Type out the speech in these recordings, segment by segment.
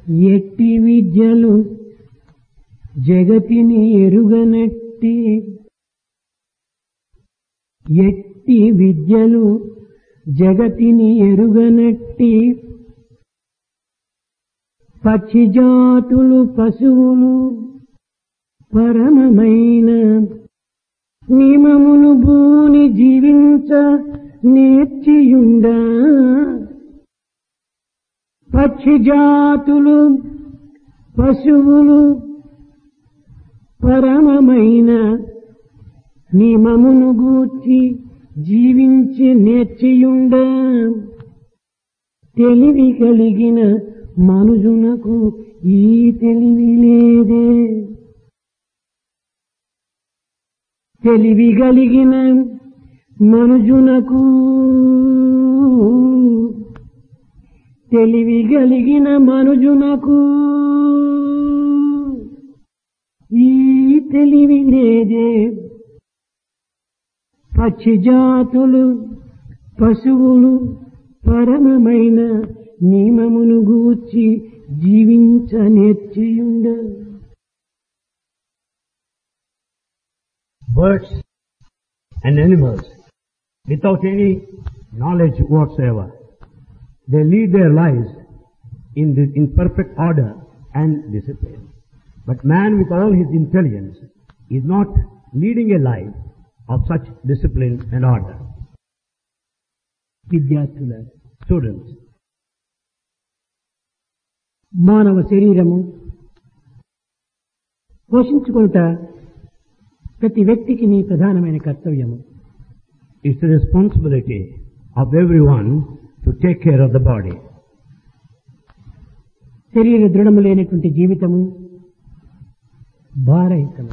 ఎట్టి విద్యలు జగతిని ఎరుగనట్టి ఎట్టి విద్యలు జగతిని ఎరుగనట్టి పక్షి జాతులు పశువులు పరమమైన నియమములు భూని జీవించ నేర్చియుండ పక్షి జాతులు పశువులు పరమమైన నియమమును గూర్చి జీవించి నేర్చియుండ తెలివి కలిగిన మనుజునకు ఈ తెలివి లేదే తెలివి కలిగిన మనుజునకు తెలివి కలిగిన మనుజునకు ఈ తెలివి లేదే పక్షి జాతులు పశువులు పరమమైన నియమమును గూర్చి జీవించ నేర్చియుండ birds and animals without any knowledge whatsoever. They lead their lives in, the, in perfect order and discipline. But man with all his intelligence is not leading a life of such discipline and order. విద్యార్థుల Students, మానవ శరీరము పోషించుకుంట ప్రతి వ్యక్తికి నీ ప్రధానమైన కర్తవ్యము it's the responsibility of everyone to take care of the body. శరీర దృఢము లేనటువంటి జీవితము భారహితము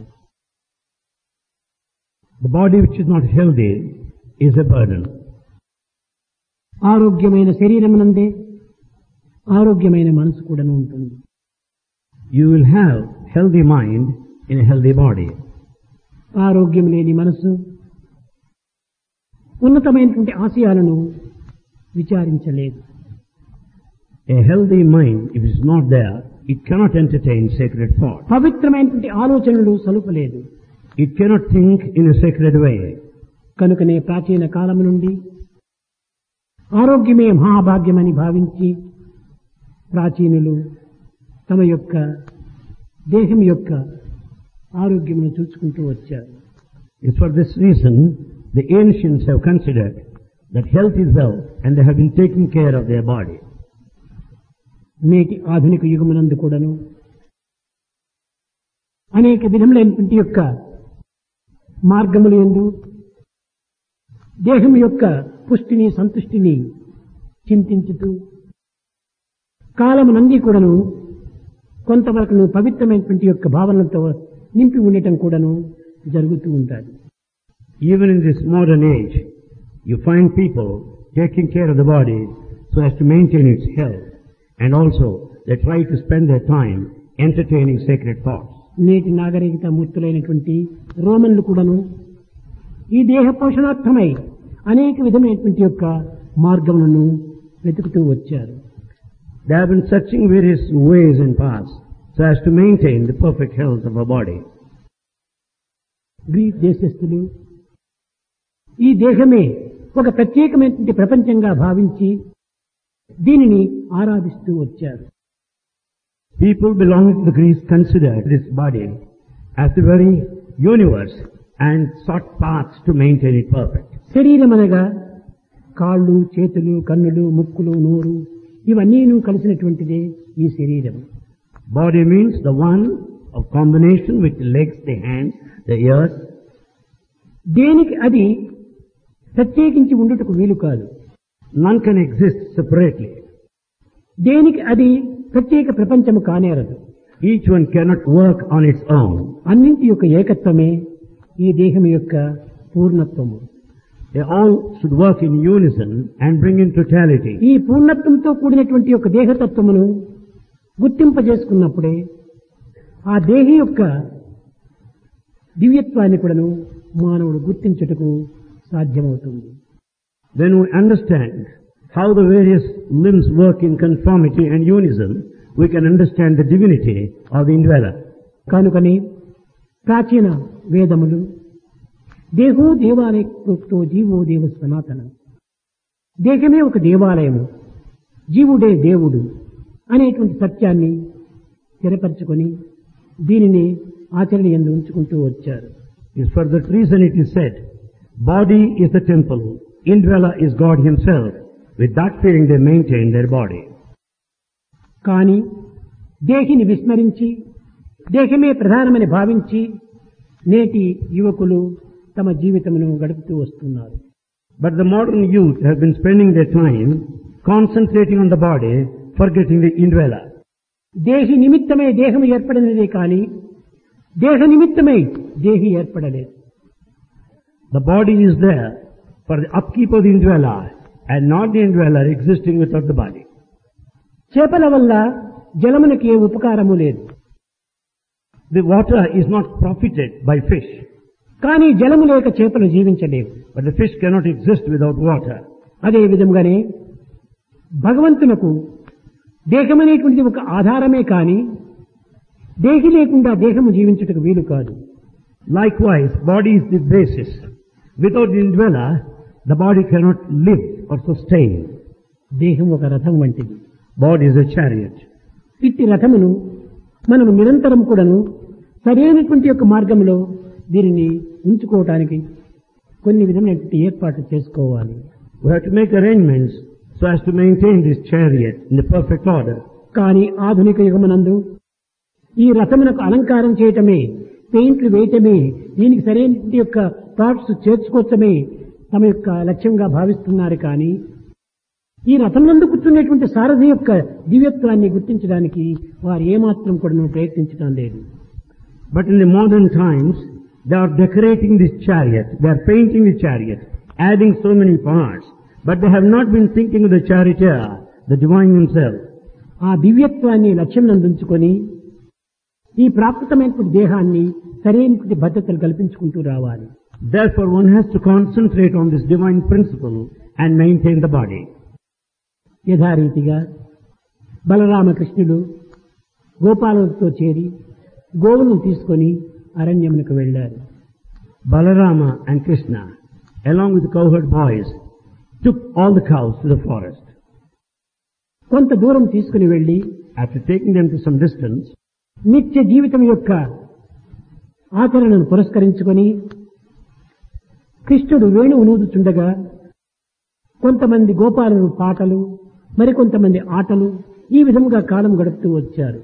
The body which is not healthy is a burden. ఆరోగ్యమైన శరీరమునందే ఆరోగ్యమైన మనసు కూడాను ఉంటుంది You will have healthy mind in a healthy body. ఆరోగ్యం లేని మనసు ఉన్నతమైనటువంటి ఆశయాలను విచారించలేదు A healthy mind, if it's not there, it cannot entertain sacred thought. పవిత్రమైనటువంటి ఆలోచనలు సలుపలేదు It cannot think in a sacred way. కనుకనే ప్రాచీన కాలము నుండి ఆరోగ్యమే మహాభాగ్యమని భావించి ప్రాచీనులు తమ యొక్క దేహం యొక్క ఆరోగ్యమును చూసుకుంటూ వచ్చారు It's for this reason the ancients have considered that health is wealth and they have been taking care of their body. నేటి ఆధునిక యుగమునందు కూడాను అనేక విధములైనటువంటి యొక్క మార్గములు ఎందు దేహం యొక్క పుష్టిని సంతుష్టిని చింతించుతూ కాలమునంది కూడాను కొంతవరకు పవిత్రమైనటువంటి యొక్క భావనలతో నింపి ఉండటం కూడాను జరుగుతూ ఉంటుంది Even in this modern age, you find people taking care of the body so as to maintain its health and also they try to spend their time entertaining sacred thoughts. నేటి నాగరికత మూర్తులైనటువంటి రోమన్లు కూడాను ఈ దేహ పోషణార్థమై అనేక విధమైనటువంటి యొక్క మార్గములను వెతుకుతూ వచ్చారు They have been searching various ways and paths so as to maintain the perfect health of our body. Greek దేశస్థులు ఈ దేహమే ఒక ప్రత్యేకమైనటువంటి ప్రపంచంగా భావించి దీనిని ఆరాధిస్తూ వచ్చారు People belonging to the Greeks considered this body as the very universe and sought paths to maintain it perfect. శరీరం అనగా కాళ్ళు చేతులు కన్నులు ముక్కులు నోరు ఇవన్నీ కలిసినటువంటిదే ఈ శరీరం Body means the one of combination with the legs, the hands, the ears. దేనికి అది ప్రత్యేకించి ఉండుటకు వీలు కాదు None can exist separately. దేనికి అది ప్రత్యేక ప్రపంచము కానేరదు Each one cannot work on its own. అన్నింటి యొక్క ఏకత్వమే ఈ దేహం యొక్క పూర్ణత్వము They all should work in unison and bring in totality. ఈ పూర్ణత్వంతో కూడినటువంటి యొక్క దేహతత్వమును గుర్తింపజేసుకున్నప్పుడే ఆ దేహి యొక్క దివ్యత్వాన్ని కూడాను మానవుడు గుర్తించుటకు సాధ్యమవుతుంది When we understand how the various limbs work in conformity and unison, we can understand the divinity of the indweller. కనుకని ప్రాచీన వేదములు దేహో దేవాలయతో జీవో దేవ సనాతన దేహమే ఒక దేవాలయము జీవుడే దేవుడు అనేటువంటి సత్యాన్ని స్థిరపరచుకొని దీనిని ఆచరణ ఎందు ఉంచుకుంటూ వచ్చారు Is for that reason it is said, body is the temple, indweller is God himself. With that feeling they maintain their body. కానీ దేహిని విస్మరించి దేహమే ప్రధానమని భావించి నేటి యువకులు తమ జీవితమును గడుపుతూ వస్తున్నారు But the modern youth have been spending their time concentrating on the body, forgetting the indweller. దేహి నిమిత్తమై దేహం ఏర్పడినదే కానీ దేహ నిమిత్తమై దేహి ఏర్పడలేదు The body is there for the upkeep of the indweller and not the indweller existing without the body. చేపల వల్ల జలమునకి ఏ ఉపకారము లేదు The water is not profited by fish, కానీ జలము లేక చేపలు జీవించలేవు but the fish cannot exist without water. అదే విధంగానే భగవంతునకు దేహమనేటువంటిది ఒక ఆధారమే కానీ దేహి లేకుండా దేహము జీవించుటకు వీలు కాదు Likewise, body is the basis. Without the indweller, the body cannot live or sustain. దేహం ఒక రథం వంటిది Body is a chariot. ఇట్టి రథమును మనము నిరంతరం కూడాను సరైనటువంటి యొక్క మార్గంలో దీనిని ఉంచుకోవటానికి కొన్ని విధమైనటువంటి ఏర్పాట్లు చేసుకోవాలి We have to make arrangements so as to maintain this chariot in the perfect order. కానీ ఆధునిక యుగమునందు ఈ రథమునకు అలంకారం చేయటమే పెయింట్లు వేయటమే దీనికి సరైన యొక్క పార్ట్స్ చేర్చుకోవటమే తమ యొక్క లక్ష్యంగా భావిస్తున్నారు కానీ ఈ రథంనందు కూర్చునేటువంటి సారథి యొక్క దివ్యత్వాన్ని గుర్తించడానికి వారు ఏమాత్రం కూడా ప్రయత్నించడం లేదు But in the modern times, they are decorating this chariot, they are painting the chariot, adding so many parts, but they have not been thinking of the charioteer, the divine himself. ఆ దివ్యత్వాన్ని లక్ష్యం నందుంచుకొని ఈ ప్రాకృతమైనటువంటి దేహాన్ని సరైనటువంటి భద్రతలు కల్పించుకుంటూ రావాలి Therefore, one has to concentrate on this divine principle and maintain the body. యథారీతిగా బలరామకృష్ణుడు గోపాలతో చేరి గోవులను తీసుకొని అరణ్యమునకు వెళ్లారు Balarama and Krishna, along with the cowherd boys, took all the cows to the forest. కొంత దూరం తీసుకుని వెళ్లి After taking them to some distance, నిత్య జీవితం యొక్క ఆచరణను పురస్కరించుకొని కృష్ణుడు వేణువు నూదుచుండగా కొంతమంది గోపాలులు పాటలు మరికొంతమంది ఆటలు ఈ విధంగా కాలం గడుపుతూ వచ్చారు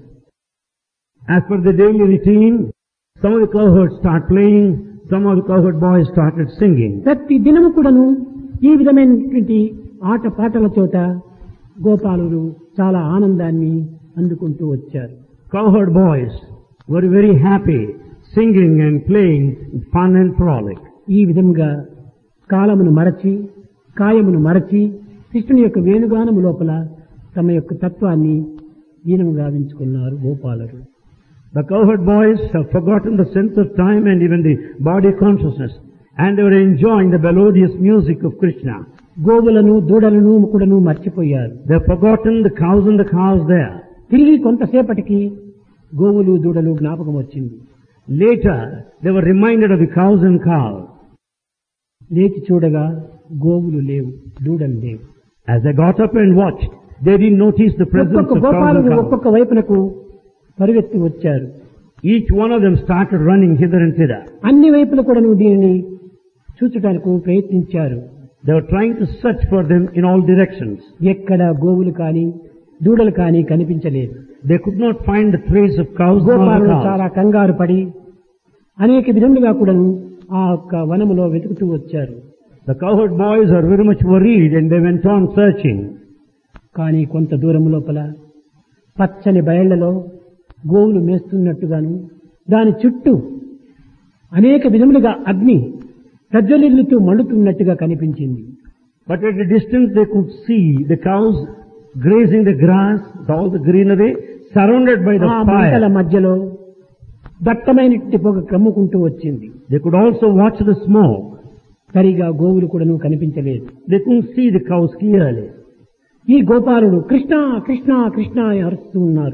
as per the daily routine, some of the cowherds start playing, some of the cowherd boys started singing. ప్రతి దినము కూడాను ఈ విధమైనటువంటి ఆట పాటల చోట గోపాలులు చాలా ఆనందాన్ని అందుకుంటూ వచ్చారు Cowherd boys were very happy, singing and playing fun and frolic. ఈ విధంగా కాలమును మరచి కాయమును మరచి కృష్ణుని యొక్క వేణుగానము లోపల తమ యొక్క తత్వాన్ని దీనము గావించుకున్నారు గోపాలురు The cowherd boys have forgotten the sense of time and even the body consciousness, and they were enjoying the melodious music of Krishna. గోవులను దూడలను కూడాను మర్చిపోయారు They have forgotten the cows and the cows there. తిరిగి కొంతసేపటికి గోవులు దూడలు జ్ఞాపకం వచ్చింది Later, they were reminded of the cows and cows. లేచి చూడగా గోవులు లేవు దూడలు లేవు As they got up and watched, they didn't notice the presence ఒక్కొక్క of cows and గోపాలుడు cows. ఒక్కొక్క వైపునకు పరిగెత్తి వచ్చారు Each one of them started running hither and thither. అన్ని వైపులు కూడా దీనిని చూచడానికి ప్రయత్నించారు They were trying to search for them in all directions. ఎక్కడ గోవులు కానీ దూడలు కానీ కనిపించలేదు They could not find the trace of cows nor the గోపాలుడు cows. చాలా కంగారు పడి అనేక విధములుగా కూడాను ఆ యొక్క వనములో వెతుకుతూ వచ్చారు The cowherd boys are very much worried and they went on searching. కానీ కొంత దూరం లోపల పచ్చని బయళ్లలో గోవులు మేస్తున్నట్టుగాను దాని చుట్టూ అనేక విధములుగా అగ్ని ప్రజ్వలిల్లుతూ మండుతున్నట్టుగా కనిపించింది But at a distance they could see the cows grazing the grass, all the greenery, surrounded by the ఆ మంటల fire. మధ్యలో దట్టమైనటువంటి పొగ కమ్ముకుంటూ వచ్చింది They could also watch the smoke. సరిగా గోవులు కూడాను కనిపించలేదు They couldn't see the cows clearly. ఈ గోపాలుడు కృష్ణ కృష్ణ కృష్ణ అని అరుస్తూ ఉన్నారు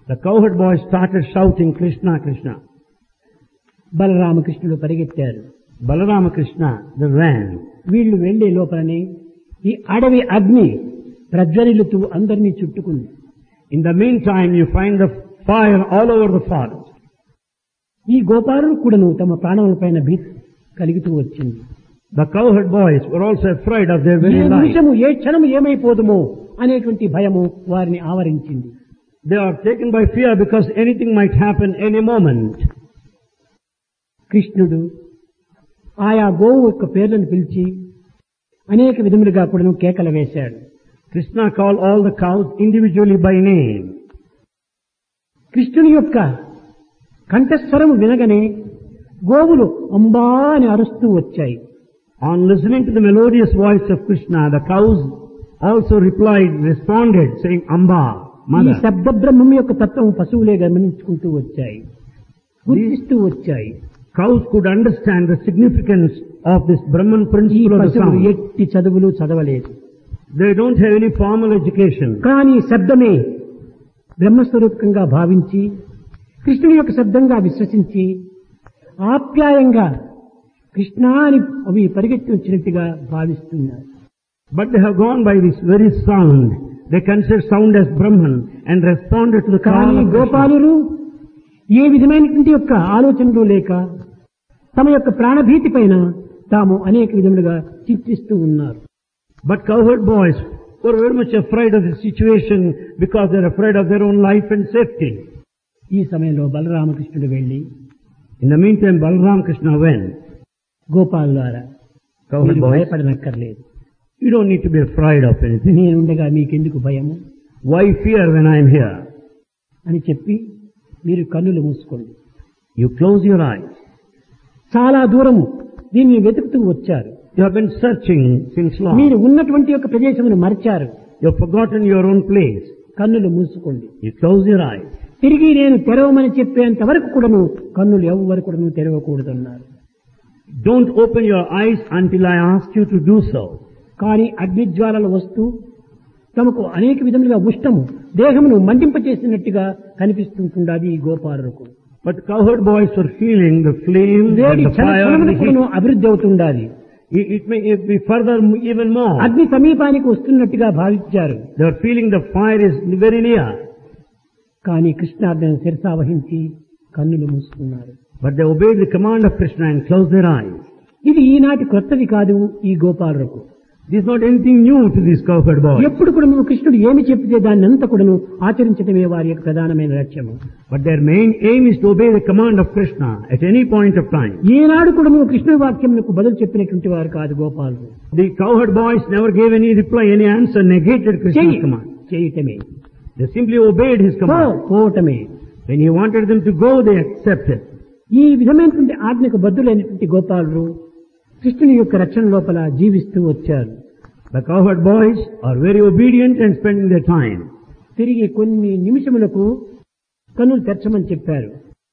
The cowherd boy started shouting Krishna, Krishna. బలరామకృష్ణుడు పరిగెత్తారు Balarama Krishna, they ran. వీళ్ళు వెళ్లే లోపలనే ఈ అడవి అగ్ని ప్రజ్వరిల్లుతూ అందరినీ చుట్టుకుంది In the meantime, you find the fire all over the forest. ఈ గోపాలుడు కూడాను తమ ప్రాణములపైన భీతి కలుగుతూ వచ్చింది The cowherd boys were also afraid of their A very life. నిమిషము ఏ క్షణము ఏమైపోదుమో అనేటువంటి భయము వారిని ఆవరించింది They are taken by fear because anything might happen any moment. కృష్ణుడు ఆయా గోవు యొక్క పేర్లను పిలిచి అనేక విధములుగా కూడాను కేకలు వేశాడు Krishna called all the cows individually by name. కృష్ణుని యొక్క కంఠస్వరము వినగనే గోవులు అంబా అని అరుస్తూ వచ్చాయి On listening to the melodious voice of Krishna, the cows also replied, responded, saying, Amba, ఈ mother. శబ్ద బ్రహ్మం యొక్క తత్వం పశువులే గమనించుకుంటూ వచ్చాయి గుర్తిస్తూ వచ్చాయి Cows could understand the significance of this Brahman ఈ principle of the పశువులు sound. ఎట్టి చదువులు చదవలేదు They don't have any formal education. కానీ శబ్దమే బ్రహ్మస్వరూపకంగా భావించి కృష్ణుని యొక్క శబ్దంగా విశ్వసించి ఆప్యాయంగా కృష్ణ అని అవి పరిగెత్తి వచ్చినట్టుగా భావిస్తున్నారు But they have gone by this very sound. They consider sound as Brahman and responded to the call కానీ of Krishna. గోపాలురు ఏ విధమైనటువంటి యొక్క ఆలోచనలు లేక తమ యొక్క ప్రాణభీతి పైన తాము అనేక విధములుగా చింతిస్తూ ఉన్నారు But cowherd boys were very much afraid of the situation because they're afraid of their own life and safety. ఈ సమయంలో బలరామకృష్ణుడు వెళ్లి In the meantime, Balaram Krishna went. గోపాలులారా Cowherd మీరు boys, భయపడనక్కర్లేదు you don't need to be afraid of anything. నేనుండగా మీకెందుకు భయము Why fear when I am here? అని చెప్పి మీరు కన్నులు మూసుకోండి You close your eyes. చాలా దూరము దీన్ని వెతుకుతూ వచ్చారు You have been searching since long. మీరు ఉన్నటువంటి యొక్క ప్రదేశమును మర్చారు You have forgotten your own place. కన్నులు మూసుకోండి You close your eyes. తిరిగి నేను తెరవమని చెప్పేంత వరకు కూడాను కన్నులు ఎవ్వరు కూడాను తెరవకూడదన్నారు Don't open your eyes until I ask you to do so. కానీ అగ్నిజ్వాలలు వస్తూ తమకు అనేక విధములుగా ఉష్ణము దేహమును మండింపచేసినట్టుగా కనిపిస్తుంటుండది ఈ గోపాలకు But cowherd boys were feeling the flame and వేడి the fire and the heat. క్షణమునకును అభివృద్ధి అవుతుండాలి It, it may it be further m- even more. అగ్ని సమీపానికి వస్తున్నట్టుగా భావించారు They are feeling the fire is very near. కానీ కృష్ణార్థను శిరసావహించి కన్నులు మూసుకున్నారు But they obeyed the command of Krishna and closed their eyes. ఇది ఈనాటి కొత్తది కాదు ఈ గోపాలకు This is not anything new to these cowherd boys. ఎప్పుడు కూడా నువ్వు కృష్ణుడు ఏమి చెప్తే దాన్ని అంతా కూడాను ఆచరించడమే వారి యొక్క ప్రధానమైన లక్ష్యము But their main aim is to obey the command of Krishna at any point of time. ఏనాడు కూడా నువ్వు కృష్ణుడి వాక్యంకు బదులు చెప్పినటువంటి వారు కాదు గోపాలు The cowherd boys never gave any reply, any answer, negated Krishna's చెయ్యి command. చేయటమే They simply obeyed his పో, command. పోవటమే When he wanted them to go, they accepted. ఈ విధమైనటువంటి ఆజ్ఞకు బద్దులైనటువంటి గోపాలు కృష్ణుని యొక్క రక్షణ లోపల జీవిస్తూ వచ్చారు The cowherd boys are very obedient and spending their time. తిరిగి కొన్ని నిమిషములకు కన్నులు తెరచమని చెప్పారు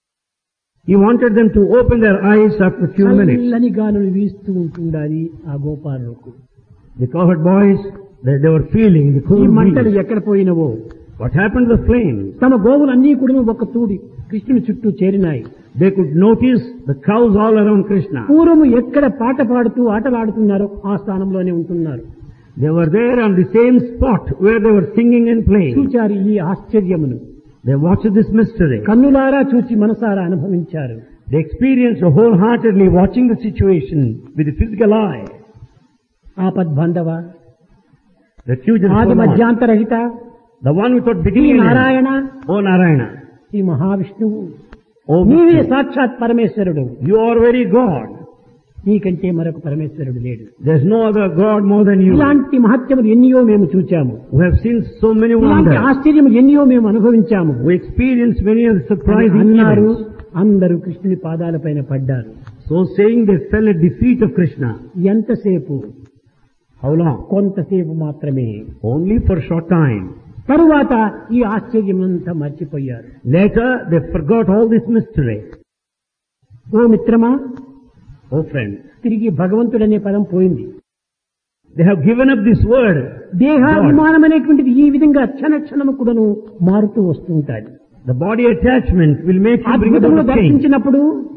He wanted them to open their eyes after a few minutes. చల్లని గానులు వీస్తూ ఉంటుండాలి ఆ గోపాలకు The cowherd boys, they, they were feeling the ఈ cool మంటలు breeze. ఎక్కడ పోయినవో What happened to the flames? తమ గోవులన్నీ కూడా ఒక తూడి కృష్ణుని చుట్టూ చేరినాయి They could notice the cows all around Krishna. పూర్వము ఎక్కడ పాట పాడుతూ ఆటలాడుతున్నారో ఆ స్థానంలోనే ఉంటున్నారు They were there on the same spot where they were singing and playing. చూచారు ఈ ఆశ్చర్యమును They watched this mystery. కన్నులారా చూచి మనసారా అనుభవించారు They experienced wholeheartedly watching the situation with the physical eye. ఆపద్బంధవ Refuge and ఆది so on. మధ్యాంతరహిత The one without ఈ beginning and end. Narayana O Narayana. ఈ మహావిష్ణువు O నీవే Vishnu. సాక్షాత్ పరమేశ్వరుడు You are very God. నీకంటే మరొక పరమేశ్వరుడు లేడు There's no other God more than you. ఇలాంటి మహత్యములు ఎన్నియో మేము చూచాము We have seen so many ఇలాంటి wonders. ఆశ్చర్యము ఎన్నియో మేము అనుభవించాము We experienced many of the అని surprising అన్నారు events. అందరూ కృష్ణుని పాదాలపైన పడ్డారు So saying they fell at the feet of Krishna. ఎంతసేపు How long? కొంతసేపు మాత్రమే Only for a short time. తరువాత ఈ ఆశ్చర్యమంతా మర్చిపోయారు Later they forgot all this mystery. ఓ మిత్రమా Oh friend, తిరిగి భగవంతుడనే పదం పోయింది they have given up this word. దేహాభిమానం అనేటువంటిది ఈ విధంగా క్షణ క్షణము కూడాను మారుతూ వస్తుంటాది The body attachment will make you bring అద్భుతములు about a change. దర్శించినప్పుడు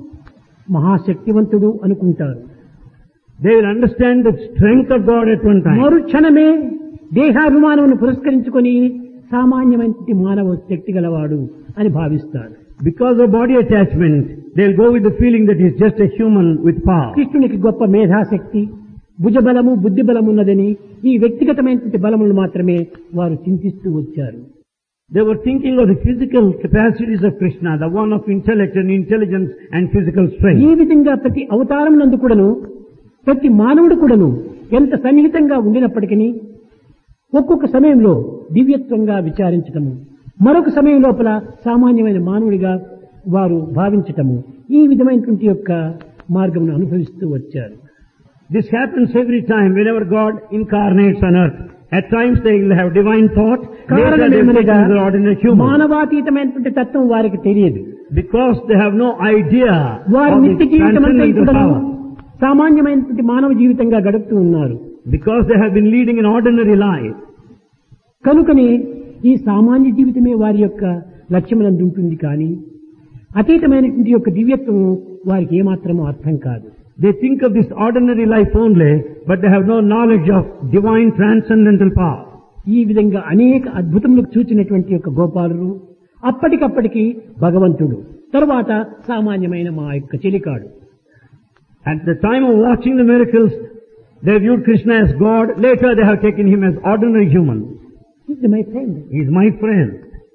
మహాశక్తివంతుడు అనుకుంటారు They will understand the strength of God at one time. మరుక్షణమే దేహాభిమానమును పురస్కరించుకొని సామాన్యమైన మానవ శక్తి గలవాడు అని భావిస్తారు Because of body attachment, they'll go with the feeling that he's just a human with power. కృష్ణునికి గొప్ప మేధాశక్తి భుజబలము బుద్ధి బలము ఉన్నదని ఈ వ్యక్తిగతమైనటువంటి బలములు మాత్రమే వారు చింతిస్తూ వచ్చారు They were thinking of the physical capacities of Krishna, the one of intellect and intelligence and physical ఈ strength. విధంగా ప్రతి అవతారం నందు కూడాను ప్రతి మానవుడు కూడాను ఎంత సన్నిహితంగా ఉండినప్పటికీ ఒక్కొక్క సమయంలో దివ్యత్వంగా విచారించటము మరొక సమయం లోపల సామాన్యమైన మానవుడిగా వారు భావించటము ఈ విధమైనటువంటి యొక్క మార్గమును అనుభవిస్తూ వచ్చారు This happens every time whenever God incarnates on earth. At times they will have divine thought, later they will కారణమేమనగా become the ordinary human. మానవాతీతమైనటువంటి తత్వం వారికి తెలియదు Because they have no idea వారి of నిత్య the జీవితం అంతా transcendental కూడా power. సామాన్యమైనటువంటి మానవ జీవితంగా గడుపుతూ ఉన్నారు Because they have been leading an ordinary life. కనుకనే ఈ సామాన్య జీవితమే వారి యొక్క లక్ష్యములందు ఉంటుంది కానీ అతీతమైనటువంటి యొక్క దివ్యత్వం వారికి ఏమాత్రమూ అర్థం కాదు They think of this ordinary life only, but they have no knowledge of divine transcendental power. ఈ విధంగా అనేక అద్భుతములు చూచినటువంటి యొక్క గోపాలుడు అప్పటికప్పటికి భగవంతుడు తరువాత సామాన్యమైన మా యొక్క చెలికాడు At the time of watching the miracles, they viewed Krishna as God. Later they have taken him as ordinary human. ఇది my friend He is my friend.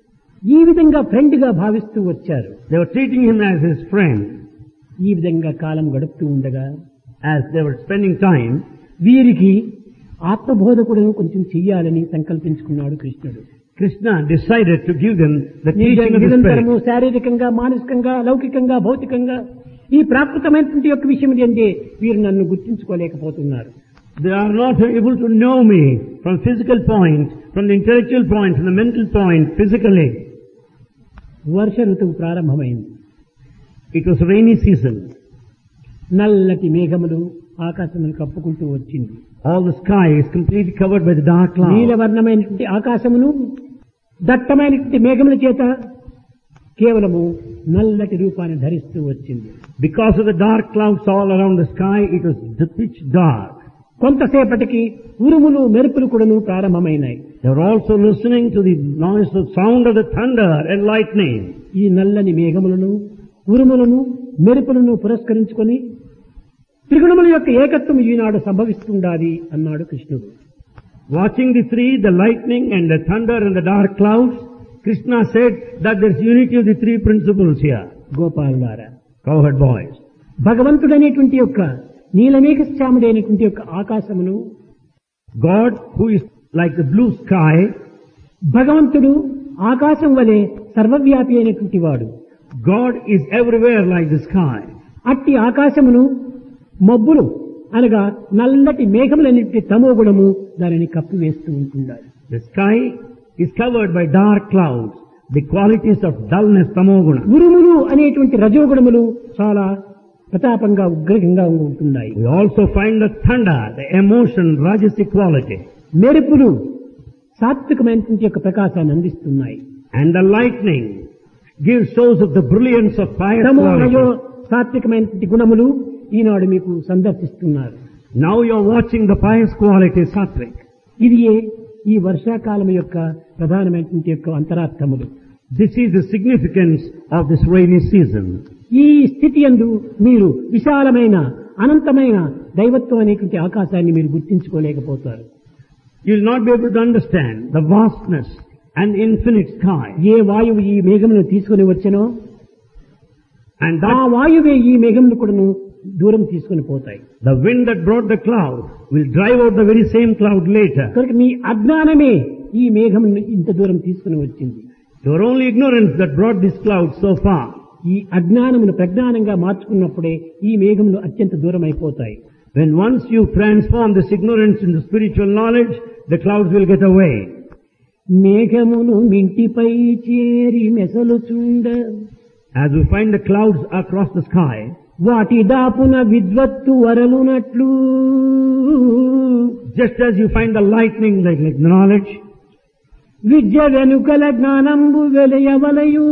ఈ విధంగా ఫ్రెండ్ గా భావిస్తూ వచ్చారు They were treating him as his friend. ఈ విధంగా కాలం గడుపుతూ ఉండగా As they were spending time, వీరికి ఆత్మబోధకుడును కొంచెం చెయ్యాలని సంకల్పించుకున్నాడు కృష్ణుడు Krishna decided to give them the నిజ- teaching of the నిరంతరము Spirit. శారీరకంగా మానసికంగా లౌకికంగా భౌతికంగా ఈ ప్రాకృతమైనటువంటి యొక్క విషయం ఏంటి వీరు నన్ను గుర్తించుకోలేకపోతున్నారు They are not able to know me from physical point, from the intellectual point, from the mental point, physically. వర్ష ఋతువు ప్రారంభమైంది It was rainy season. నల్లటి మేఘములు ఆకాశమును కప్పుకుంటూ వచ్చింది All the sky is completely covered by the dark clouds. నీలవర్ణమైనటువంటి ఆకాశమును దట్టమైనటువంటి మేఘముల చేత కేవలము నల్లటి రూపాన్ని ధరిస్తూ వచ్చింది Because of the dark clouds all around the sky, it was the pitch dark. కొంతసేపటికి ఉరుములు మెరుపులు కూడాను ప్రారంభమైనాయి They were also listening to the noise of sound of the thunder and lightning. ఈ నల్లని మేఘములను ఉరుములను మెరుపులను పురస్కరించుకొని త్రిగుణముల యొక్క ఏకత్వం ఈనాడు సంభవిస్తుండాలి అన్నాడు కృష్ణుడు Watching the three, the lightning and the thunder and the dark clouds, Krishna said that there's unity of the three principles here. గోపాలులారా Cowherd boys. భగవంతుడనేటువంటి యొక్క నీలమేఘశ్యాముడైనటువంటి యొక్క ఆకాశమును God, who is like the blue sky, భగవంతుడు ఆకాశం వలె సర్వవ్యాపి అయినటువంటి వాడు God is everywhere like the sky. అట్టి ఆకాశమును మబ్బులు అనగా నల్లటి మేఘములన్నింటి తమో గుణము దానిని కప్పివేస్తూ ఉంటుండాలి The sky is covered by dark clouds, the qualities of dullness, tamoguna. ఉరుములు అనేటువంటి రజోగుణములు చాలా ప్రతాపంగా ఉగ్రహంగా ఉంటున్నాయి We also find the thunder, the emotion, rajasic quality. మెరుపులు సాత్వికమైనటువంటి యొక్క ప్రకాశాన్ని అందిస్తున్నాయి And the lightning gives shows of the brilliance of fire తమో రజో quality. సాత్వికమైనటువంటి గుణములు ఈనాడు మీకు సందర్శిస్తున్నారు Now you're watching the pious quality, sattvic. ఇది ఈ వర్షాకాలం యొక్క ప్రధానమైనటువంటి యొక్క అంతరార్థములు This is the significance of this rainy season. ఈ స్థితి యందు మీరు విశాలమైన అనంతమైన దైవత్వం అనేటువంటి ఆకాశాన్ని మీరు గుర్తించుకోలేకపోతారు You'll not be able to understand the vastness and infinite sky. ఏ వాయువు ఈ మేఘమును తీసుకుని వచ్చనో And ఆ that వాయువే ఈ మేఘమును కూడాను దూరం తీసుకుని పోతాయి the wind that brought the cloud will drive out the very same cloud later. కనుక మీ అజ్ఞానమే ఈ మేఘమును ఇంత దూరం తీసుకుని వచ్చింది Your only ignorance that brought this cloud so far. ఈ అజ్ఞానమును ప్రజ్ఞానంగా మార్చుకున్నప్పుడే ఈ మేఘములు అత్యంత దూరం అయిపోతాయి When once you transform this ignorance into spiritual knowledge, the clouds will get away. మేఘమును మింటిపై చేరి మెసలుచుండ As we find the clouds across the sky, వాటి దాపున విద్వత్తు వరలునట్లు just as you find the lightning like, like knowledge, విద్య వెనుకల జ్ఞానంబు వెలయవలయు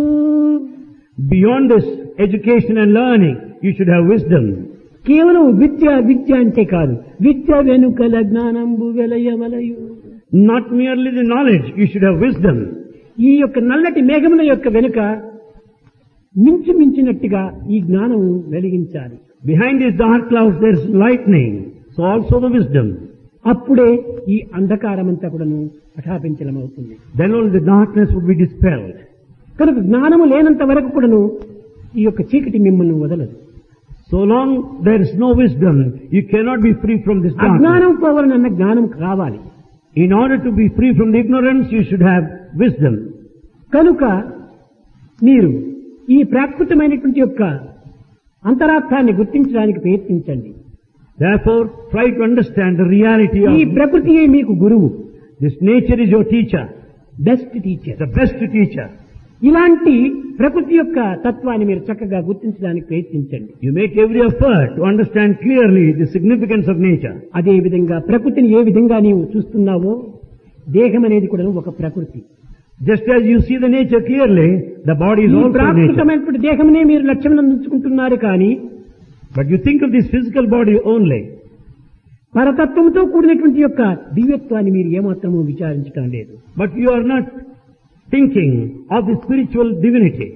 Beyond this education and learning, you should have wisdom. కేవలం విద్య విద్య అంటే కాదు విద్య వెనుకల జ్ఞానంబు వెలయవలయు Not merely the knowledge, you should have wisdom. ఈ యొక్క నల్లటి మేఘముల యొక్క వెనుక మించు మించినట్టుగా ఈ జ్ఞానము వెలిగించాలి Behind these dark clouds there is lightning, so also the wisdom. అప్పుడే ఈ అంధకారం అంతా కూడాను పఠాపించలమవుతుంది Then only the darkness would be dispelled. కనుక జ్ఞానము లేనంత వరకు కూడాను ఈ యొక్క చీకటి మిమ్మల్ని వదలదు So long there is no wisdom, you cannot be free from this darkness. అజ్ఞానం పోవాలన్న జ్ఞానం కావాలి In order to be free from the ignorance, you should have wisdom. కనుక మీరు ఈ ప్రాకృతమైనటువంటి యొక్క అంతరార్థాన్ని గుర్తించడానికి ప్రయత్నించండి Therefore, try to understand the reality ఈ of ప్రకృతియే మీకు గురువు this nature is your teacher, best teacher the best teacher. ఇలాంటి ప్రకృతి యొక్క తత్వాన్ని మీరు చక్కగా గుర్తించడానికి ప్రయత్నించండి You make every effort to understand clearly the significance of nature. అదే విధంగా ప్రకృతిని ఏ విధంగా నీవు చూస్తున్నావో దేహం అనేది కూడా ఒక ప్రకృతి Just as you see the nature clearly, the body is ఈ also nature. ప్రాకృతమైనటువంటి దేహంనే మీరు లక్ష్యం ఉంచుకుంటున్నారు కానీ But you think of this physical body only. పరతత్వంతో కూడినటువంటి యొక్క దివ్యత్వాన్ని మీరు ఏమాత్రమూ విచారించడం లేదు But you are not thinking of the spiritual divinity.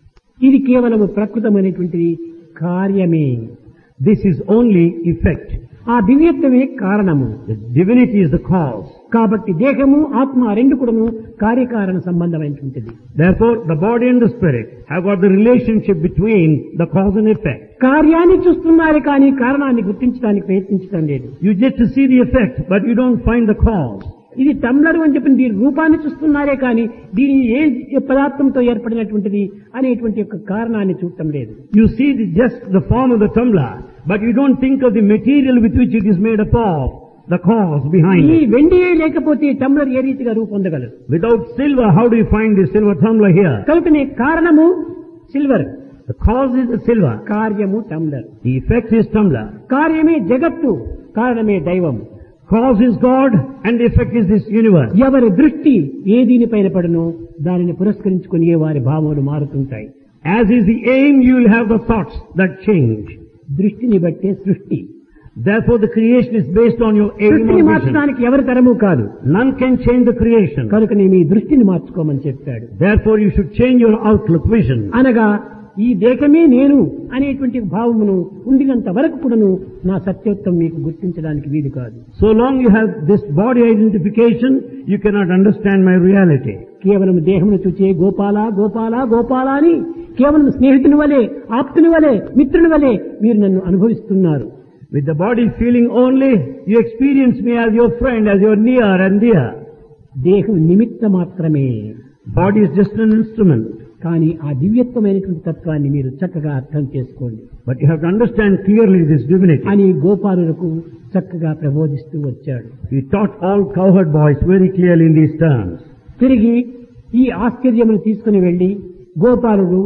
ఇది కేవలము ప్రకృతమైనటువంటిది కార్యమే This is only effect. ఆ దివ్యత్వమే కారణము The divinity is the cause. కాబట్టి దేహము ఆత్మ రెండు కూడాను కార్యకారణ సంబంధమైనటువంటిది Therefore, the body and the spirit have got the relationship between the cause and effect. కార్యాన్ని చూస్తున్నారు కానీ కారణాన్ని గుర్తించడానికి ప్రయత్నించడం లేదు You get to see the effect, but you don't find the cause. ఇది టంబ్లర్ అని చెప్పిన దీని రూపాన్ని చూస్తున్నారే కానీ దీని ఏ పదార్థంతో ఏర్పడినటువంటిది అనేటువంటి యొక్క కారణాన్ని చూడటం లేదు You see the, just the form of the tumbler, but you don't think of the material with which it is made up of, the cause behind ఈ it. వెండియే లేకపోతే టంబ్లర్ ఏ రీతిగా రూపొందగలదు Without silver, how do you find the silver tumbler here? కనుకనే కారణము silver The cause is the silver. కార్యము tumbler The effect is tumbler. కార్యమే జగత్తు కారణమే దైవం Cause is God and the effect is this universe. ఎవరి దృష్టి ఏ దీనిపైన పడునో దానిని పురస్కరించుకుని వారి భావములు మారుతుంటాయి As is the aim, you will have the thoughts that change. దృష్టిని బట్టే సృష్టి Therefore, the creation is based on your aim సృష్టిని or vision. మార్చడానికి ఎవరి తరము కాదు None can change the creation. కనుక నీ మీ దృష్టిని మార్చుకోమని చెప్పాడు Therefore, you should change your outlook vision. అనగా ఈ దేహమే నేను అనేటువంటి భావమును ఉండినంత వరకు కూడాను నా సత్యోత్తం మీకు గుర్తించడానికి వీలు కాదు So long you have this body identification, you cannot understand my reality. కేవలం దేహమును చూచే గోపాల గోపాల గోపాల అని కేవలం స్నేహితుని వలె ఆప్తుని వలె మిత్రుని వలె మీరు నన్ను అనుభవిస్తున్నారు With the body feeling only, you experience me as your friend, as your near and dear. దేహం నిమిత్త మాత్రమే Body is just an instrument. కానీ ఆ దివ్యత్వమైనటువంటి తత్వాన్ని మీరు చక్కగా అర్థం చేసుకోండి But you have to understand clearly this divinity. అని గోపాలులకు చక్కగా ప్రబోధిస్తూ వచ్చాడు He taught all cowherd boys very clearly in these terms. తిరిగి ఈ ఆశ్చర్యమును తీసుకుని వెళ్లి గోపాలుడు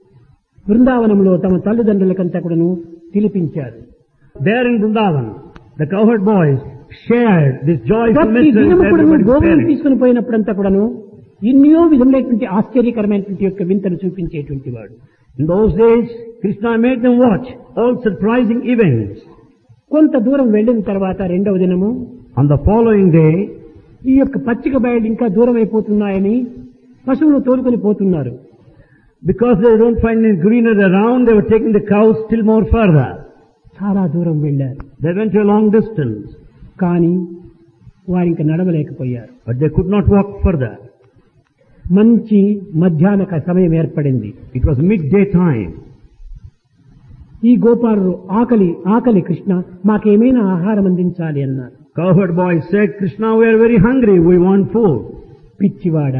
బృందావనంలో తమ తల్లిదండ్రులకంతా కూడాను పిలిపించారు There in Vrindavan, the cowherd boys shared this joyful ప్రతి message with దినము కూడాను everybody's గోవులను parents. తీసుకుని పోయినప్పుడంతా కూడాను ఎన్నో విధములైనటువంటి ఆశ్చర్యకరమైనటువంటి యొక్క వింతను చూపించేటువంటి వాడు In those days, Krishna made them watch all surprising events. కొంత దూరం వెళ్ళిన తర్వాత రెండవ దినము On the following day, ఈ యొక్క పచ్చిక బయలు ఇంకా దూరం అయిపోతున్నాయని పశువులు తోలుకొని పోతున్నారు because they don't find any greenery around, they were taking the cows still more further. చాలా దూరం వెళ్ళారు They went a long distance, కానీ వారు ఇంకా నడవలేకపోయారు but they could not walk further. మంచి మధ్యాహ్న క- సమయం ఏర్పడింది It was midday time. ఈ గోపాలుడు ఆకలి ఆకలి కృష్ణ మాకేమైనా ఆహారం అందించాలి అన్నారు Cowherd boy said, Krishna, we are very hungry, we want food. పిచ్చివాడ